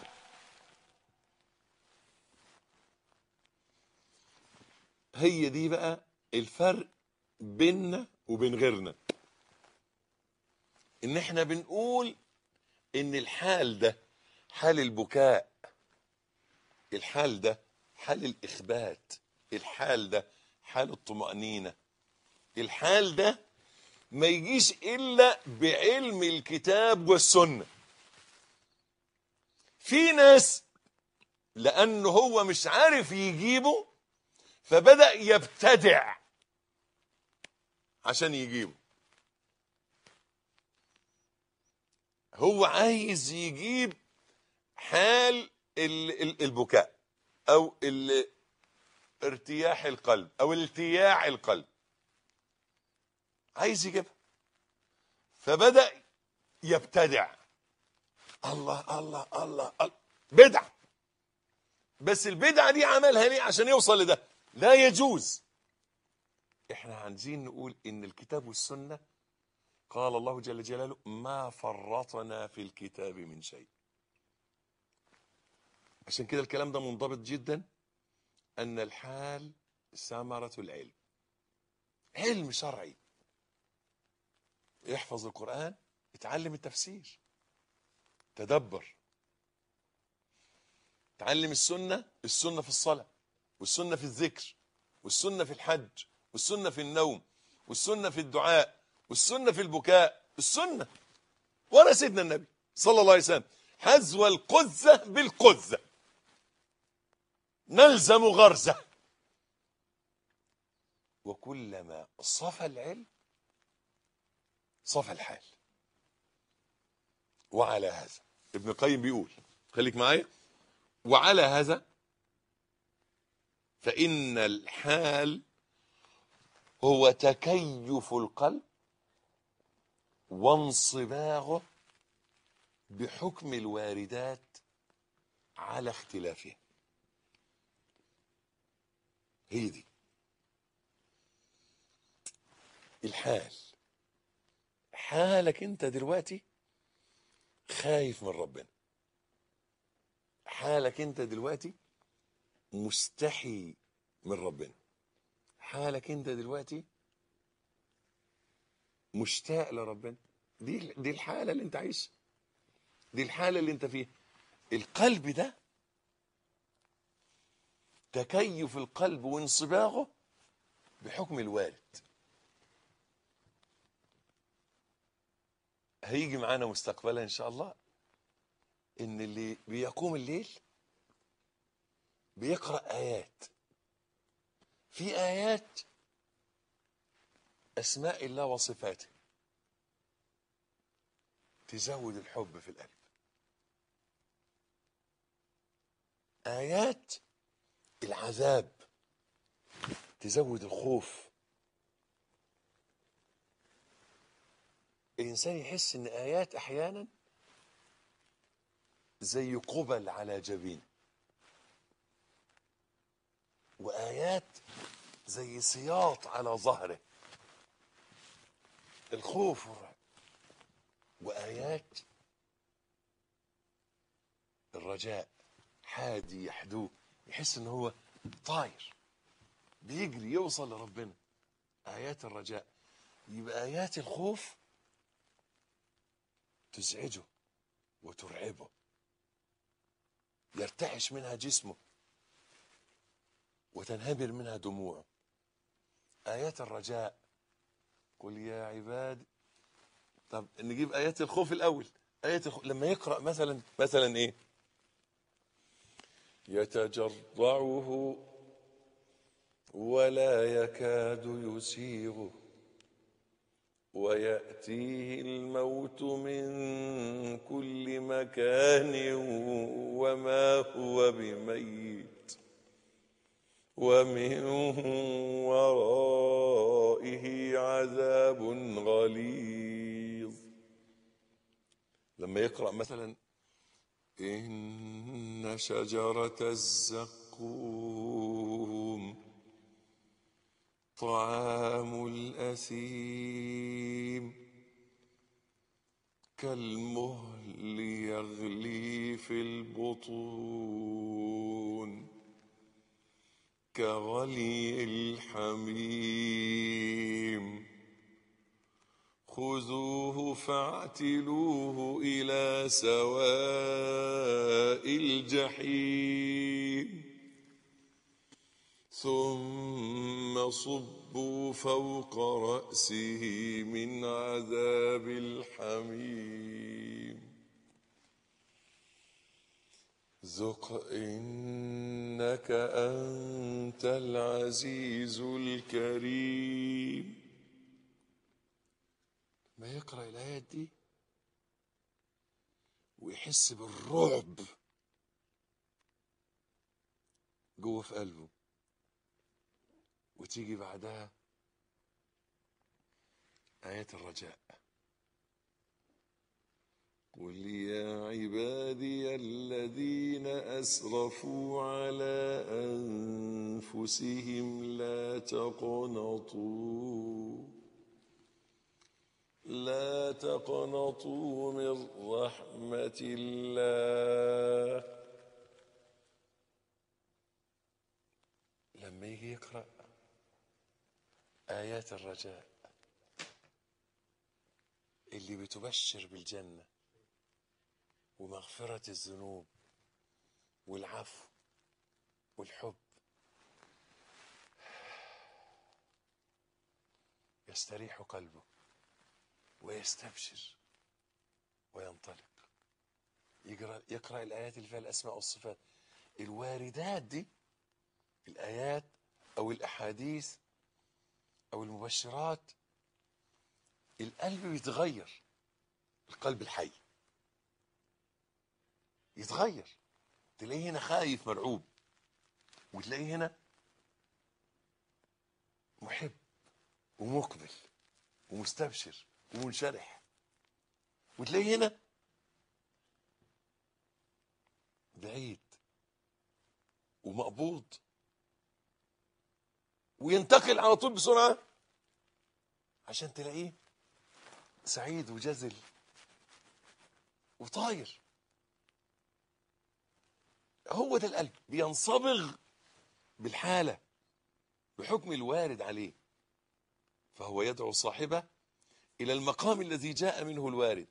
هي دي بقى الفرق بيننا وبين غيرنا ان احنا بنقول ان الحال ده حال البكاء الحال ده حال الاخبات الحال ده حال الطمأنينة الحال ده ما يجيش الا بعلم الكتاب والسنة في ناس لانه هو مش عارف يجيبه فبدأ يبتدع عشان يجيبه هو عايز يجيب حال ال- ال- البكاء او ال- ارتياح القلب او التياع القلب عايز يجيبها فبدأ يبتدع الله الله الله, الله. بدع بس البدعة دي عملها ليه عشان يوصل لده لا يجوز احنا عايزين نقول ان الكتاب والسنة قال الله جل جلاله ما فرطنا في الكتاب من شيء عشان كده الكلام ده منضبط جدا ان الحال ثمرة العلم علم شرعي يحفظ القرآن يتعلم التفسير تدبر تعلم السنة السنة في الصلاة والسنة في الذكر والسنة في الحج والسنة في النوم والسنة في الدعاء والسنة في البكاء السنة ورا سيدنا النبي صلى الله عليه وسلم حذو القذة بالقذة نلزم غرزة وكلما صفى العلم صفى الحال وعلى هذا ابن القيم بيقول خليك معايا وعلى هذا فإن الحال هو تكيف القلب وانصباغه بحكم الواردات على اختلافها هي دي الحال حالك انت دلوقتي خايف من ربنا حالك انت دلوقتي مستحي من ربنا حالك انت دلوقتي مشتاق لربنا دي دي الحاله اللي انت عايشها دي الحاله اللي انت فيها القلب ده تكيف القلب وانصباغه بحكم الوارد هيجي معانا مستقبلا ان شاء الله ان اللي بيقوم الليل بيقرا ايات في ايات اسماء الله وصفاته تزود الحب في القلب ايات العذاب تزود الخوف الانسان يحس ان ايات احيانا زي قبل على جبين وايات زي سياط على ظهره الخوف والرعب وايات الرجاء حادي يحدوه يحس ان هو طاير بيجري يوصل لربنا ايات الرجاء يبقى ايات الخوف تزعجه وترعبه يرتعش منها جسمه وتنهمر منها دموعه آيات الرجاء قل يا عباد طب نجيب آيات الخوف الأول آيات الخوف لما يقرأ مثلا مثلا إيه يتجرعه ولا يكاد يسيغه ويأتيه الموت من كل مكان وما هو بميت ومن ورائه عذاب غليظ لما يقرأ مثلا إن شجرة الزقوم طعام الأثيم كالمهل يغلي في البطون كغلي الحميم خذوه فاعتلوه إلى سواء الجحيم ثم صبوا فوق رأسه من عذاب الحميم ذق إنك أنت العزيز الكريم ما يقرأ الآيات دي ويحس بالرعب جوه في قلبه وتيجي بعدها آيات الرجاء قل يا عبادي الذين أسرفوا على أنفسهم لا تقنطوا لا تقنطوا من رحمة الله لما يجي يقرأ آيات الرجاء اللي بتبشر بالجنة ومغفرة الذنوب والعفو والحب يستريح قلبه ويستبشر وينطلق يقرأ, يقرأ الآيات اللي فيها الأسماء والصفات الواردات دي الآيات أو الأحاديث أو المبشرات القلب بيتغير القلب الحي يتغير تلاقيه هنا خايف مرعوب وتلاقيه هنا محب ومقبل ومستبشر ومنشرح وتلاقيه هنا بعيد ومقبوض وينتقل على طول بسرعة عشان تلاقيه سعيد وجزل وطاير هو ده القلب بينصبغ بالحالة بحكم الوارد عليه فهو يدعو صاحبه إلى المقام الذي جاء منه الوارد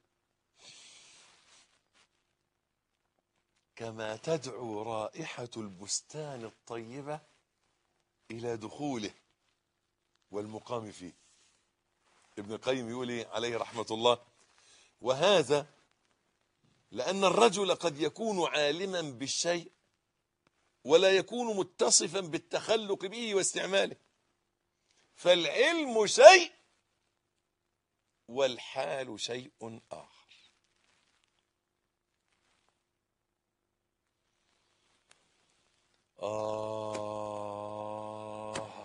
كما تدعو رائحة البستان الطيبة إلى دخوله والمقام فيه ابن القيم يقول إيه عليه رحمة الله وهذا لأن الرجل قد يكون عالما بالشيء ولا يكون متصفا بالتخلق به واستعماله فالعلم شيء والحال شيء آخر آه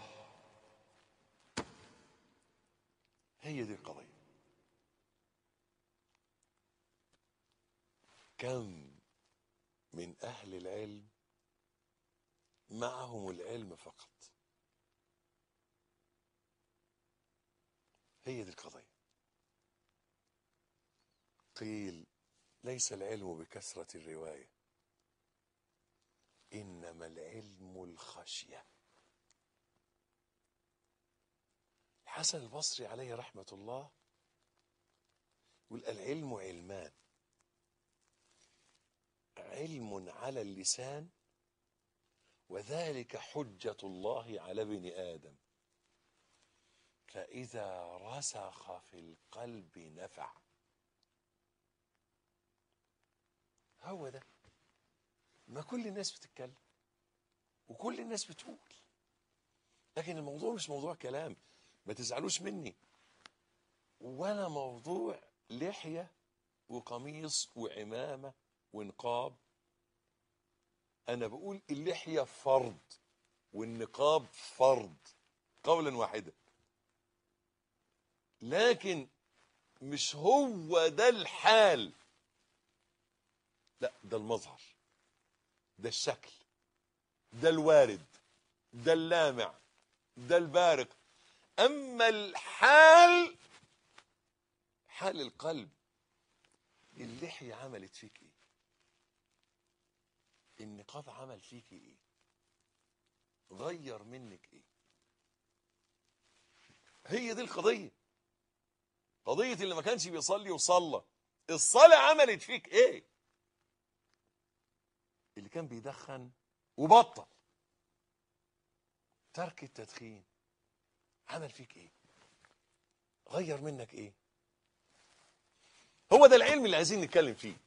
هي دي القضية كم من أهل العلم معهم العلم فقط هي دي القضية قيل ليس العلم بكثرة الرواية إنما العلم الخشية الحسن البصري عليه رحمة الله يقول العلم علمان علم على اللسان وذلك حجة الله على ابن آدم فإذا رسخ في القلب نفع هو ده ما كل الناس بتتكلم وكل الناس بتقول لكن الموضوع مش موضوع كلام ما تزعلوش مني ولا موضوع لحية وقميص وعمامة ونقاب أنا بقول اللحية فرض والنقاب فرض قولا واحدا لكن مش هو ده الحال لا ده المظهر ده الشكل ده الوارد ده اللامع ده البارق اما الحال حال القلب اللحية عملت فيك ايه النقاب عمل فيك ايه غير منك ايه هي دي القضية قضية اللي ما كانش بيصلي وصلى الصلاة عملت فيك ايه اللي كان بيدخن وبطل ترك التدخين عمل فيك ايه غير منك ايه هو ده العلم اللي عايزين نتكلم فيه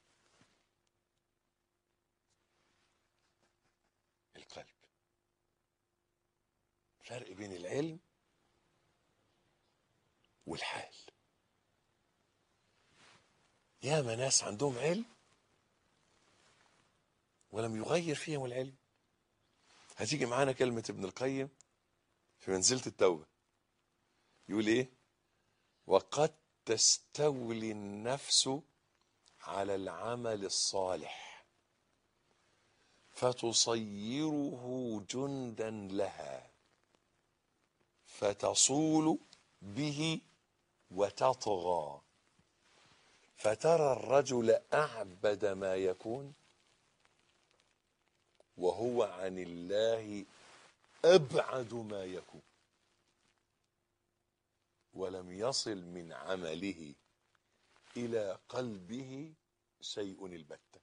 القلب فرق بين العلم والحال ياما ناس عندهم علم ولم يغير فيهم العلم هتيجي معانا كلمة ابن القيم في منزلة التوبة يقول ايه وقد تستولي النفس على العمل الصالح فتصيره جندا لها فتصول به وتطغى فترى الرجل أعبد ما يكون وهو عن الله أبعد ما يكون ولم يصل من عمله إلى قلبه شيء البتة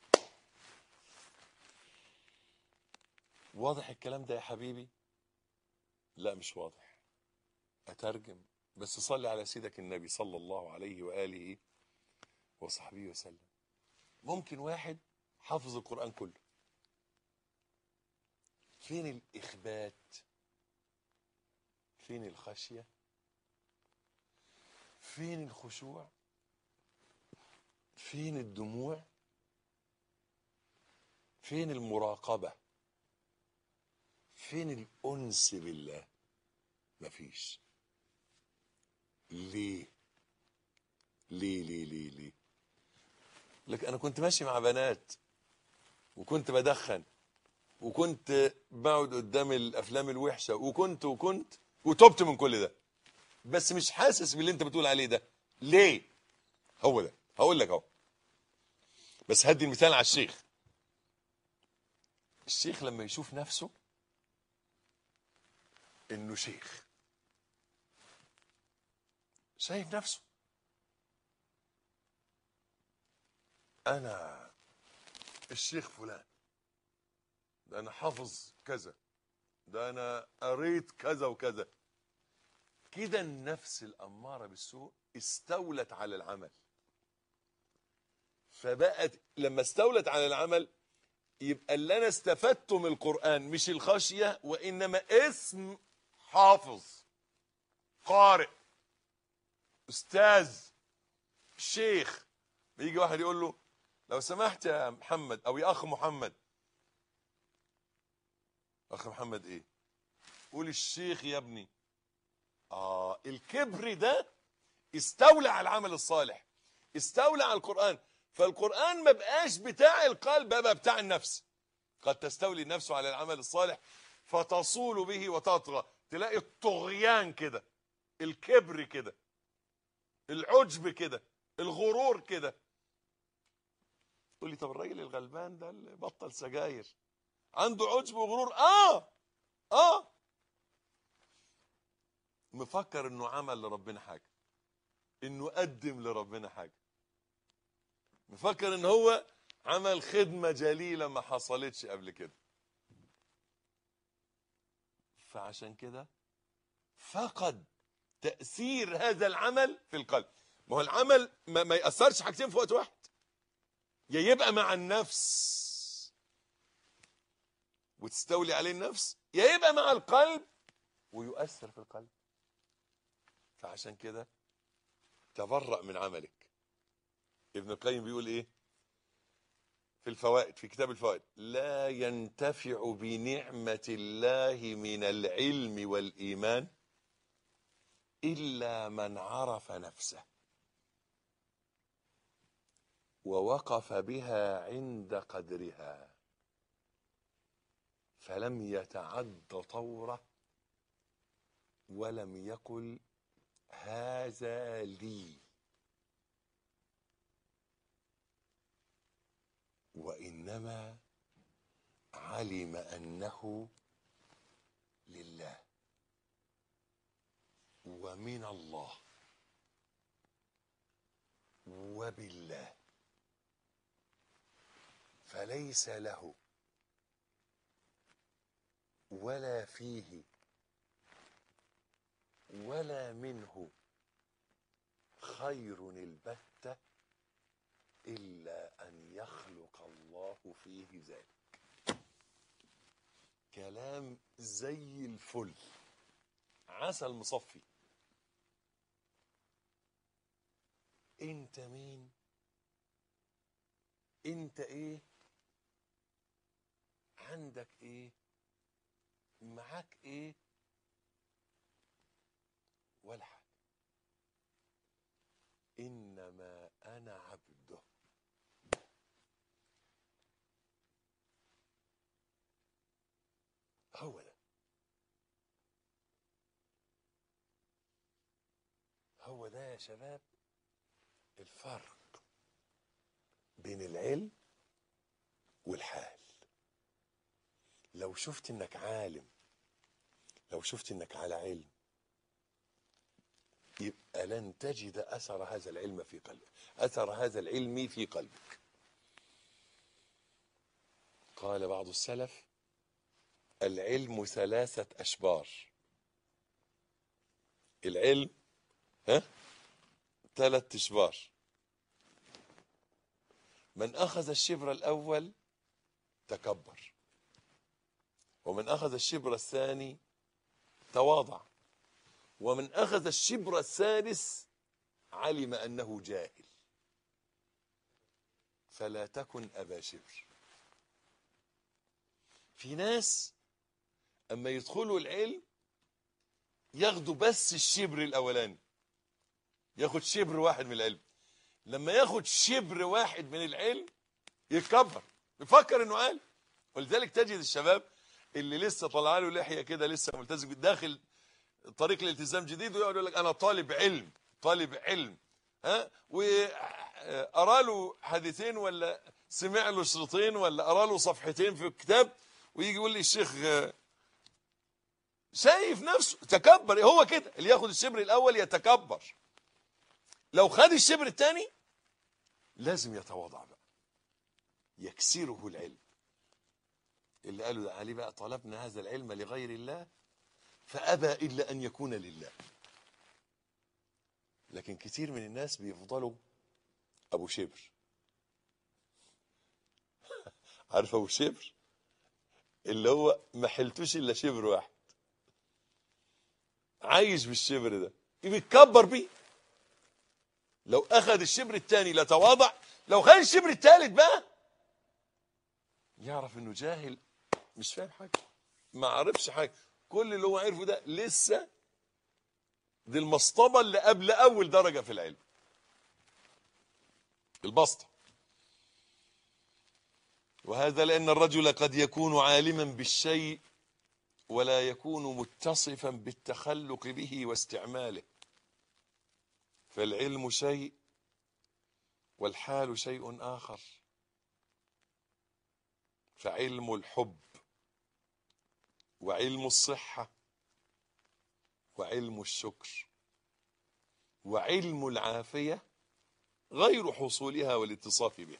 واضح الكلام ده يا حبيبي لا مش واضح أترجم بس صلي على سيدك النبي صلى الله عليه وآله وصحبه وسلم ممكن واحد حافظ القرآن كله فين الإخبات فين الخشية فين الخشوع فين الدموع فين المراقبة فين الأنس بالله مفيش ليه ليه ليه ليه ليه لك انا كنت ماشي مع بنات وكنت بدخن وكنت بقعد قدام الافلام الوحشه وكنت وكنت وتبت من كل ده بس مش حاسس باللي انت بتقول عليه ده ليه هو ده هقول لك اهو بس هدي المثال على الشيخ الشيخ لما يشوف نفسه انه شيخ شايف نفسه انا الشيخ فلان ده انا حافظ كذا ده انا قريت كذا وكذا كده النفس الاماره بالسوء استولت على العمل فبقت لما استولت على العمل يبقى اللي انا استفدته من القران مش الخشيه وانما اسم حافظ قارئ استاذ شيخ بيجي واحد يقول له لو سمحت يا محمد او يا اخ محمد اخ محمد ايه قول الشيخ يا ابني اه الكبر ده استولى على العمل الصالح استولى على القران فالقران ما بقاش بتاع القلب بقى بتاع النفس قد تستولي النفس على العمل الصالح فتصول به وتطغى تلاقي الطغيان كده الكبر كده العجب كده الغرور كده تقول لي طب الراجل الغلبان ده اللي بطل سجاير عنده عجب وغرور اه اه مفكر انه عمل لربنا حاجه انه قدم لربنا حاجه مفكر ان هو عمل خدمه جليله ما حصلتش قبل كده فعشان كده فقد تاثير هذا العمل في القلب ما هو العمل ما, ما ياثرش حاجتين في وقت واحد يا يبقى مع النفس وتستولي عليه النفس يا يبقى مع القلب ويؤثر في القلب فعشان كده تبرأ من عملك ابن القيم بيقول ايه في الفوائد في كتاب الفوائد لا ينتفع بنعمة الله من العلم والإيمان إلا من عرف نفسه ووقف بها عند قدرها فلم يتعد طوره ولم يقل هذا لي وانما علم انه لله ومن الله وبالله فليس له ولا فيه ولا منه خير البتة إلا أن يخلق الله فيه ذلك كلام زي الفل عسل مصفي انت مين انت ايه عندك ايه معاك ايه ولا حاجه انما انا عبده هو ده هو ده يا شباب الفرق بين العلم والحال لو شفت انك عالم لو شفت انك على علم يبقى لن تجد اثر هذا العلم في قلبك اثر هذا العلم في قلبك قال بعض السلف العلم ثلاثة أشبار العلم ها ثلاث أشبار من أخذ الشبر الأول تكبر ومن أخذ الشبر الثاني تواضع ومن أخذ الشبر الثالث علم أنه جاهل فلا تكن أبا شبر في ناس أما يدخلوا العلم ياخدوا بس الشبر الأولاني ياخد شبر واحد من العلم لما ياخد شبر واحد من العلم يتكبر يفكر انه عالم ولذلك تجد الشباب اللي لسه طلع له لحيه كده لسه ملتزم داخل طريق الالتزام جديد ويقعد يقول لك انا طالب علم طالب علم ها وارى له حديثين ولا سمع له شريطين ولا ارى له صفحتين في الكتاب ويجي يقول لي الشيخ آه، شايف نفسه تكبر هو كده اللي ياخد الشبر الاول يتكبر لو خد الشبر الثاني لازم يتواضع بقى يكسره العلم اللي قالوا ده عليه بقى طلبنا هذا العلم لغير الله فأبى إلا أن يكون لله لكن كتير من الناس بيفضلوا أبو شبر عارف أبو شبر اللي هو ما حلتوش إلا شبر واحد عايش بالشبر ده بيتكبر بيه لو أخذ الشبر الثاني لتواضع لو خد الشبر الثالث بقى يعرف انه جاهل مش فاهم حاجه ما عرفش حاجه كل اللي هو عرفه ده لسه دي المصطبه اللي قبل اول درجه في العلم البسطه وهذا لان الرجل قد يكون عالما بالشيء ولا يكون متصفا بالتخلق به واستعماله فالعلم شيء والحال شيء اخر فعلم الحب وعلم الصحة وعلم الشكر وعلم العافية غير حصولها والاتصاف بها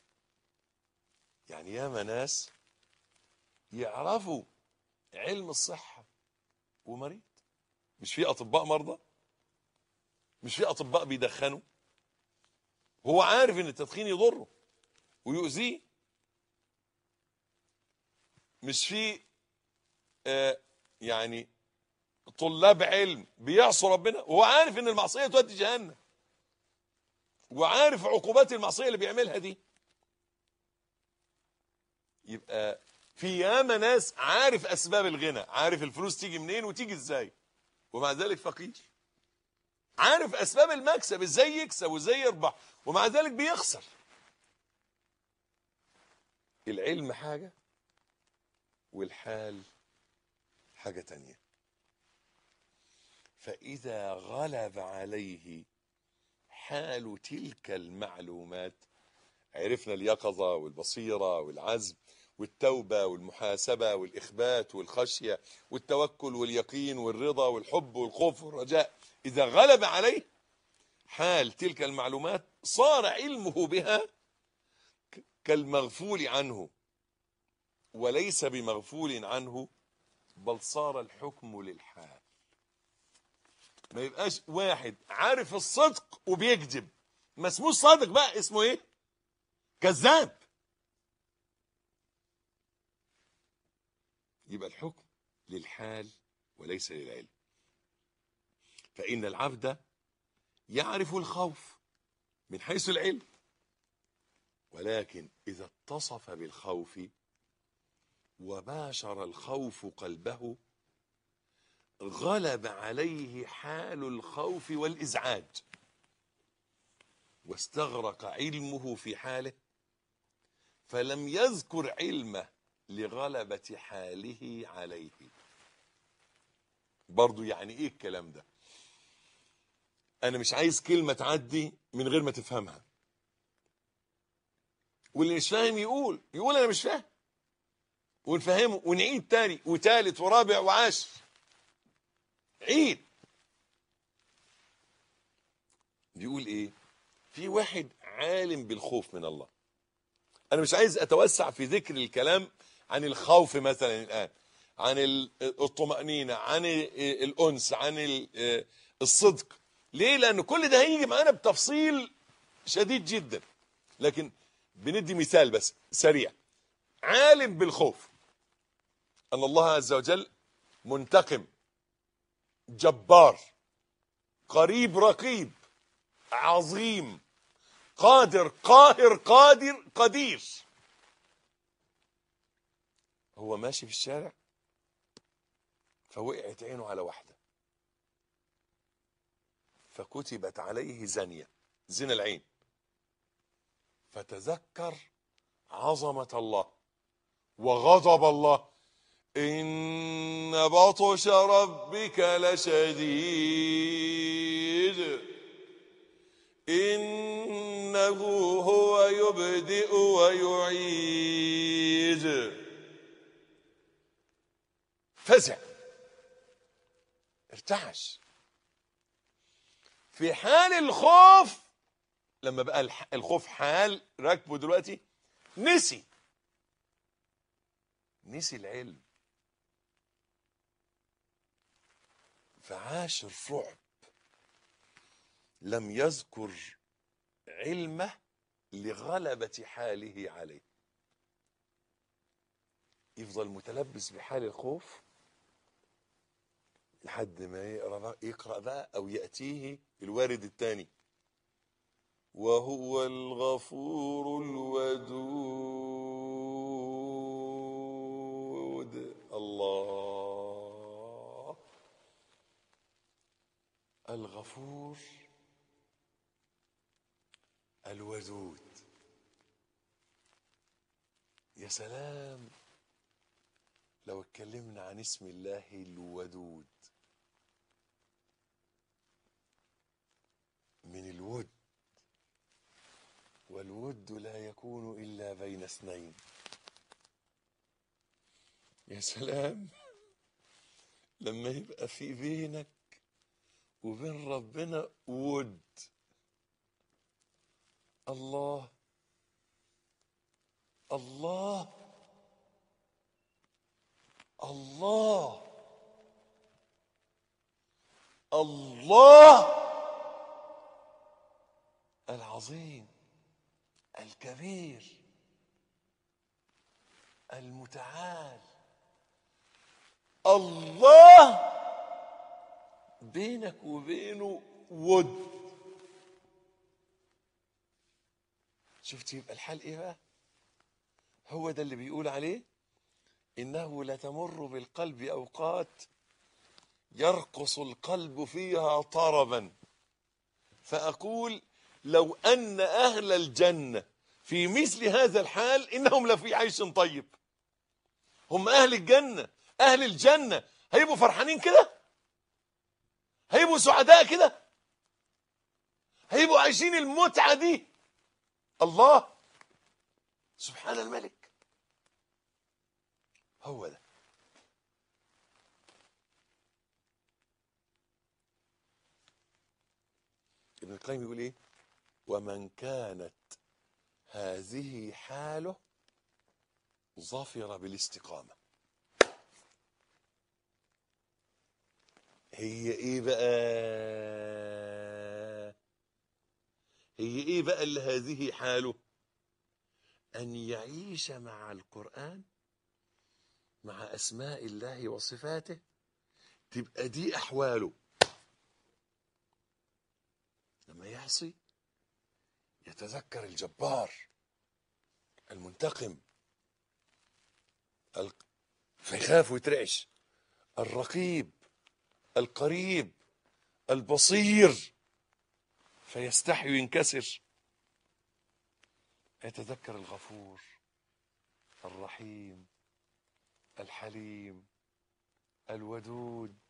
يعني ياما ناس يعرفوا علم الصحة ومريض مش في أطباء مرضى مش في أطباء بيدخنوا هو عارف ان التدخين يضره ويؤذيه مش في آه يعني طلاب علم بيعصوا ربنا وهو عارف ان المعصيه تودي جهنم وعارف عقوبات المعصيه اللي بيعملها دي يبقى في ياما ناس عارف اسباب الغنى عارف الفلوس تيجي منين وتيجي ازاي ومع ذلك فقير عارف اسباب المكسب ازاي يكسب وازاي يربح ومع ذلك بيخسر العلم حاجه والحال حاجة تانية فإذا غلب عليه حال تلك المعلومات عرفنا اليقظة والبصيرة والعزم والتوبة والمحاسبة والإخبات والخشية والتوكل واليقين والرضا والحب والخوف والرجاء إذا غلب عليه حال تلك المعلومات صار علمه بها كالمغفول عنه وليس بمغفول عنه بل صار الحكم للحال ما يبقاش واحد عارف الصدق وبيكذب ما اسموش صادق بقى اسمه ايه كذاب يبقى الحكم للحال وليس للعلم فإن العبد يعرف الخوف من حيث العلم ولكن إذا اتصف بالخوف وباشر الخوف قلبه غلب عليه حال الخوف والإزعاج واستغرق علمه في حاله فلم يذكر علمه لغلبة حاله عليه برضو يعني ايه الكلام ده انا مش عايز كلمة تعدي من غير ما تفهمها واللي مش فاهم يقول يقول انا مش فاهم ونفهمه ونعيد تاني وتالت ورابع وعاشر عيد بيقول ايه في واحد عالم بالخوف من الله انا مش عايز اتوسع في ذكر الكلام عن الخوف مثلا الان عن ال- الطمأنينة عن ال- الأنس عن ال- الصدق ليه لأن كل ده هيجي معانا بتفصيل شديد جدا لكن بندي مثال بس سريع عالم بالخوف أن الله عز وجل منتقم جبار قريب رقيب عظيم قادر قاهر قادر قدير هو ماشي في الشارع فوقعت عينه على واحدة فكتبت عليه زانية زنا العين فتذكر عظمة الله وغضب الله إن بطش ربك لشديد إنه هو يبدئ ويعيد فزع ارتعش في حال الخوف لما بقى الح- الخوف حال راكبه دلوقتي نسي نسي العلم فعاش الرعب لم يذكر علمه لغلبة حاله عليه يفضل متلبس بحال الخوف لحد ما يقرا بقى يقرا بقى او ياتيه الوارد الثاني وهو الغفور الودود الله الغفور الودود يا سلام لو اتكلمنا عن اسم الله الودود من الود والود لا يكون إلا بين اثنين يا سلام لما يبقى في بينك وبين ربنا ود الله الله الله الله العظيم الكبير المتعال الله بينك وبينه ود شفت يبقى الحال ايه بقى هو ده اللي بيقول عليه انه لتمر بالقلب اوقات يرقص القلب فيها طربا فاقول لو ان اهل الجنه في مثل هذا الحال انهم لفي عيش طيب هم اهل الجنه اهل الجنه هيبقوا فرحانين كده هيبقوا سعداء كده هيبقوا عايشين المتعه دي الله سبحان الملك هو ده ابن القيم يقول ايه ومن كانت هذه حاله ظفر بالاستقامة هي ايه بقى هي ايه بقى اللي هذه حاله ان يعيش مع القرآن مع اسماء الله وصفاته تبقى دي احواله لما يعصي يتذكر الجبار المنتقم ال- فيخاف ويترعش الرقيب القريب البصير فيستحي وينكسر يتذكر الغفور الرحيم الحليم الودود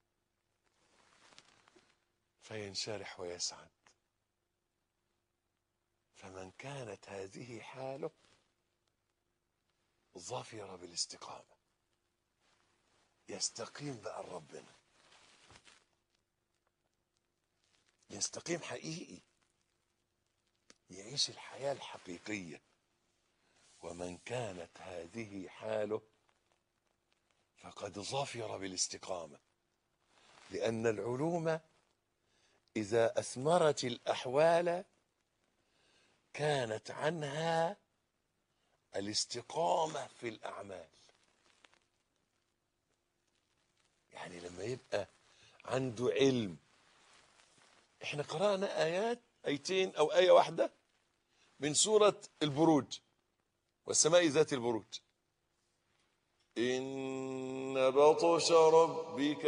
فينشرح ويسعد فمن كانت هذه حاله ظفر بالاستقامة يستقيم بقى ربنا يستقيم حقيقي يعيش الحياة الحقيقية ومن كانت هذه حاله فقد ظفر بالاستقامة لأن العلوم إذا أثمرت الأحوال كانت عنها الاستقامة في الأعمال يعني لما يبقى عنده علم احنا قرأنا آيات آيتين أو آية واحدة من سورة البروج والسماء ذات البروج إن بطش ربك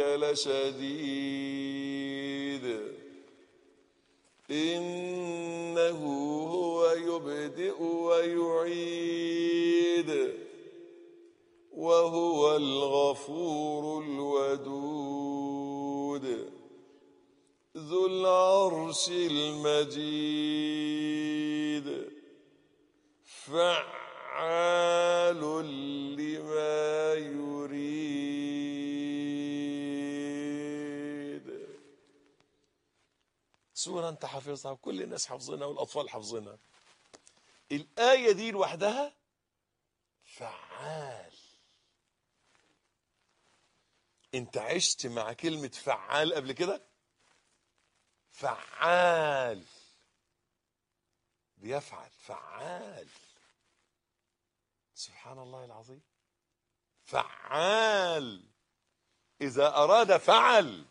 لشديد إنه هو يبدئ ويعيد وهو الغفور الودود ذو العرش المجيد فعال لما يريد سورة انت حافظها وكل الناس حافظينها والأطفال حافظينها الآية دي لوحدها فعال انت عشت مع كلمة فعال قبل كده فعال بيفعل فعال سبحان الله العظيم فعال إذا أراد فعل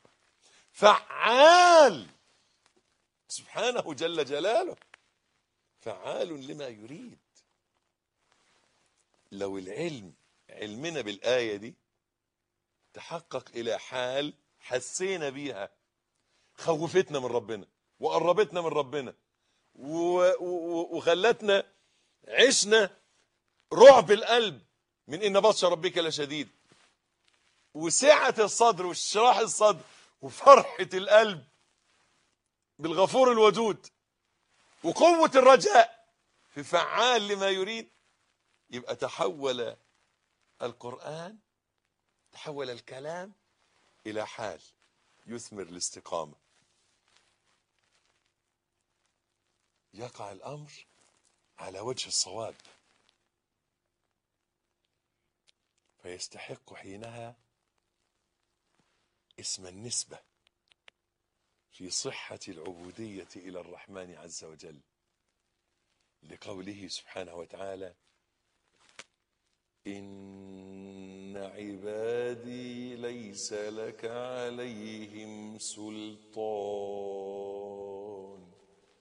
فعال سبحانه جل جلاله فعال لما يريد لو العلم علمنا بالآية دي تحقق إلى حال حسينا بيها خوفتنا من ربنا وقربتنا من ربنا و- و- وخلتنا عشنا رعب القلب من إن بطش ربك لشديد وسعة الصدر وشراح الصدر وفرحة القلب بالغفور الودود وقوة الرجاء في فعال لما يريد يبقى تحول القرآن تحول الكلام إلى حال يثمر الاستقامة يقع الأمر على وجه الصواب فيستحق حينها اسم النسبة في صحة العبودية إلى الرحمن عز وجل لقوله سبحانه وتعالى إن عبادي ليس لك عليهم سلطان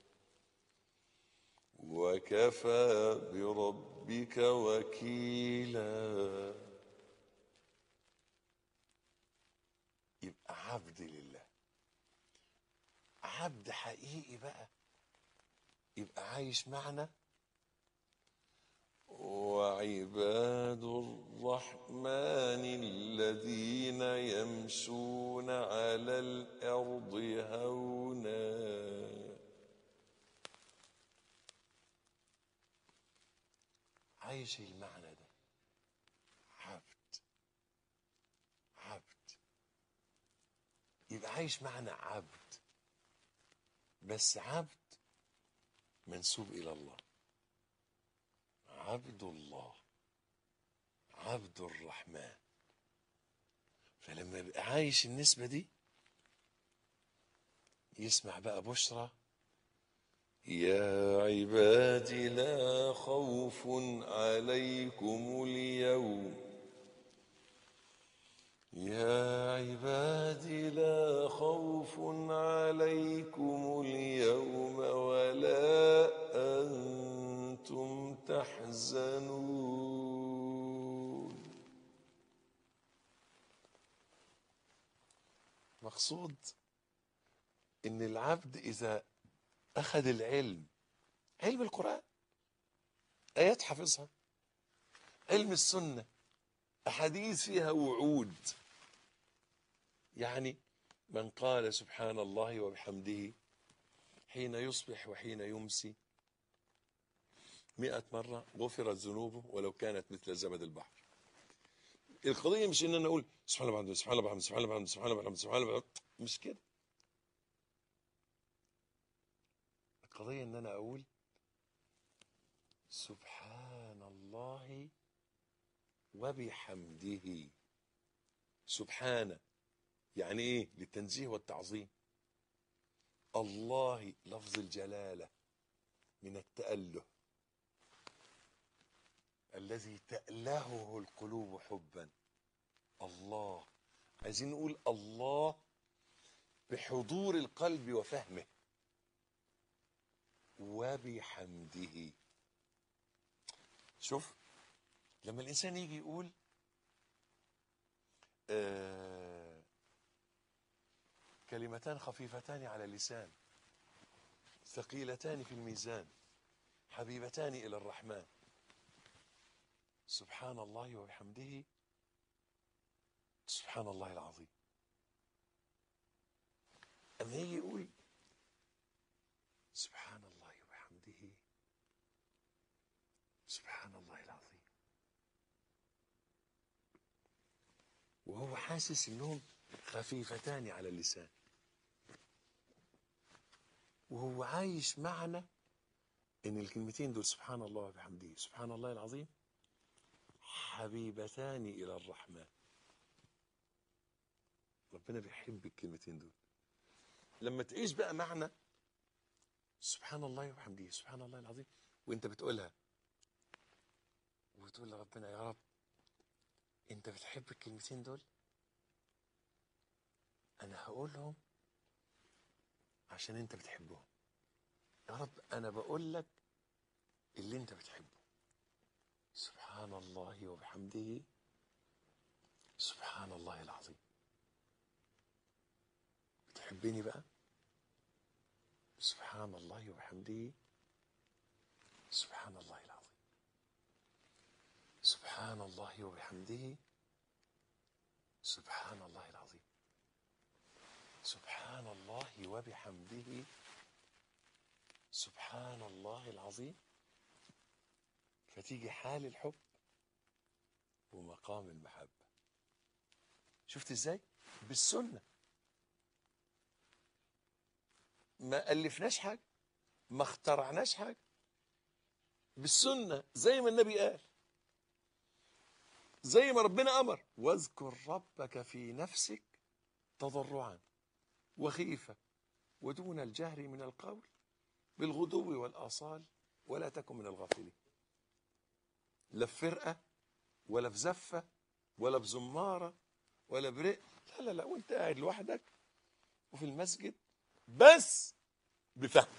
وكفى بربك وكيلا يبقى عبد لله عبد حقيقي بقى يبقى عايش معنا وعباد الرحمن الذين يمشون على الأرض هونا عايش المعنى ده عبد عبد يبقى عايش معنى عبد بس عبد منسوب إلى الله عبد الله عبد الرحمن فلما يبقى عايش النسبة دي يسمع بقى بشرى يا عبادي لا خوف عليكم اليوم يا عبادي لا خوف عليكم اليوم ولا أنتم تحزنون مقصود إن العبد إذا أخذ العلم علم القرآن آيات حافظها علم السنة أحاديث فيها وعود يعني من قال سبحان الله وبحمده حين يصبح وحين يمسي مئة مرة غفرت ذنوبه ولو كانت مثل زبد البحر القضية مش ان انا اقول سبحان الله وبحمده سبحان الله وبحمده سبحان الله وبحمده سبحان الله وبحمده سبحان الله وبحمده مش كده القضية ان انا اقول سبحان الله وبحمده سبحانه يعني ايه للتنزيه والتعظيم الله لفظ الجلالة من التأله الذي تألهه القلوب حبا الله عايزين نقول الله بحضور القلب وفهمه وبحمده شوف لما الإنسان يجي يقول آه كلمتان خفيفتان على اللسان ثقيلتان في الميزان حبيبتان إلى الرحمن سبحان الله وبحمده سبحان الله العظيم أما يجي يقول سبحان الله وبحمده سبحان الله العظيم وهو حاسس انهم خفيفتان على اللسان وهو عايش معنا ان الكلمتين دول سبحان الله وبحمده سبحان الله العظيم حبيبتان الى الرحمن ربنا بيحب الكلمتين دول لما تعيش بقى معنى سبحان الله وبحمده سبحان الله العظيم وانت بتقولها وتقول لربنا يا رب انت بتحب الكلمتين دول انا هقولهم عشان انت بتحبهم يا رب انا بقول لك اللي انت بتحبه سبحان الله وبحمده سبحان الله العظيم بتحبني بقى سبحان الله وبحمده سبحان الله العظيم سبحان الله وبحمده سبحان الله العظيم سبحان الله وبحمده سبحان الله العظيم فتيجي حال الحب ومقام المحبة شفت ازاي بالسنة ما ألفناش حاجة ما اخترعناش حاجة بالسنة زي ما النبي قال زي ما ربنا أمر واذكر ربك في نفسك تضرعا وخيفة ودون الجهر من القول بالغدو والآصال ولا تكن من الغافلين لا في فرقة ولا في زفة ولا في زمارة ولا برق لا لا لا وانت قاعد لوحدك وفي المسجد بس بفهم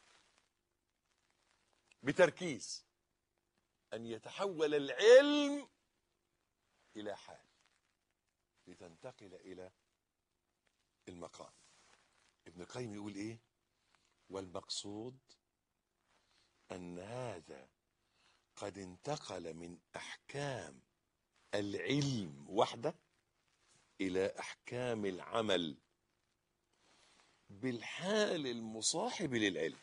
بتركيز أن يتحول العلم إلى حال لتنتقل إلى المقام ابن القيم يقول إيه والمقصود أن هذا قد انتقل من أحكام العلم وحده إلى أحكام العمل بالحال المصاحب للعلم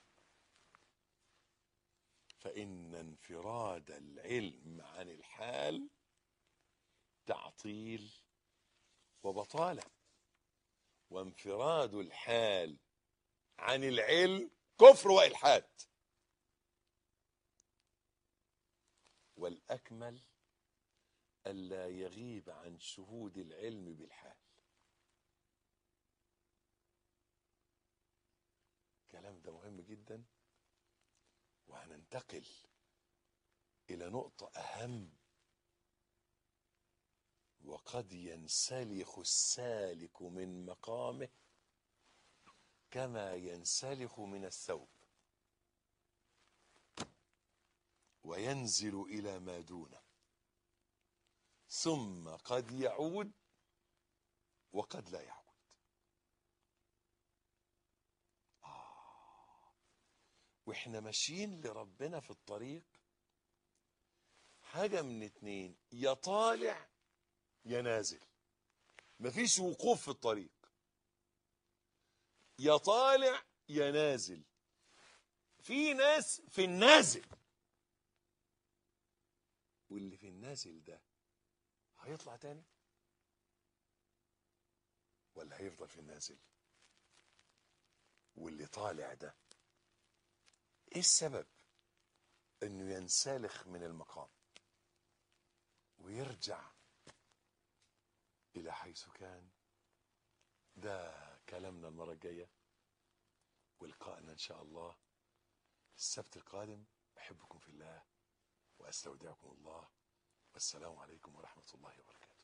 فإن انفراد العلم عن الحال تعطيل وبطالة وانفراد الحال عن العلم كفر وإلحاد والأكمل ألا يغيب عن شهود العلم بالحال الكلام ده مهم جدا وهننتقل إلى نقطة أهم وقد ينسلخ السالك من مقامه كما ينسلخ من الثوب وينزل إلى ما دونه ثم قد يعود وقد لا يعود آه. واحنا ماشيين لربنا في الطريق حاجة من اتنين يا طالع يا نازل مفيش وقوف في الطريق يا طالع يا نازل في ناس في النازل واللي في النازل ده هيطلع تاني ولا هيفضل في النازل واللي طالع ده ايه السبب انه ينسلخ من المقام ويرجع الى حيث كان ده كلامنا المرة الجاية ولقائنا ان شاء الله السبت القادم احبكم في الله واستودعكم الله والسلام عليكم ورحمة الله وبركاته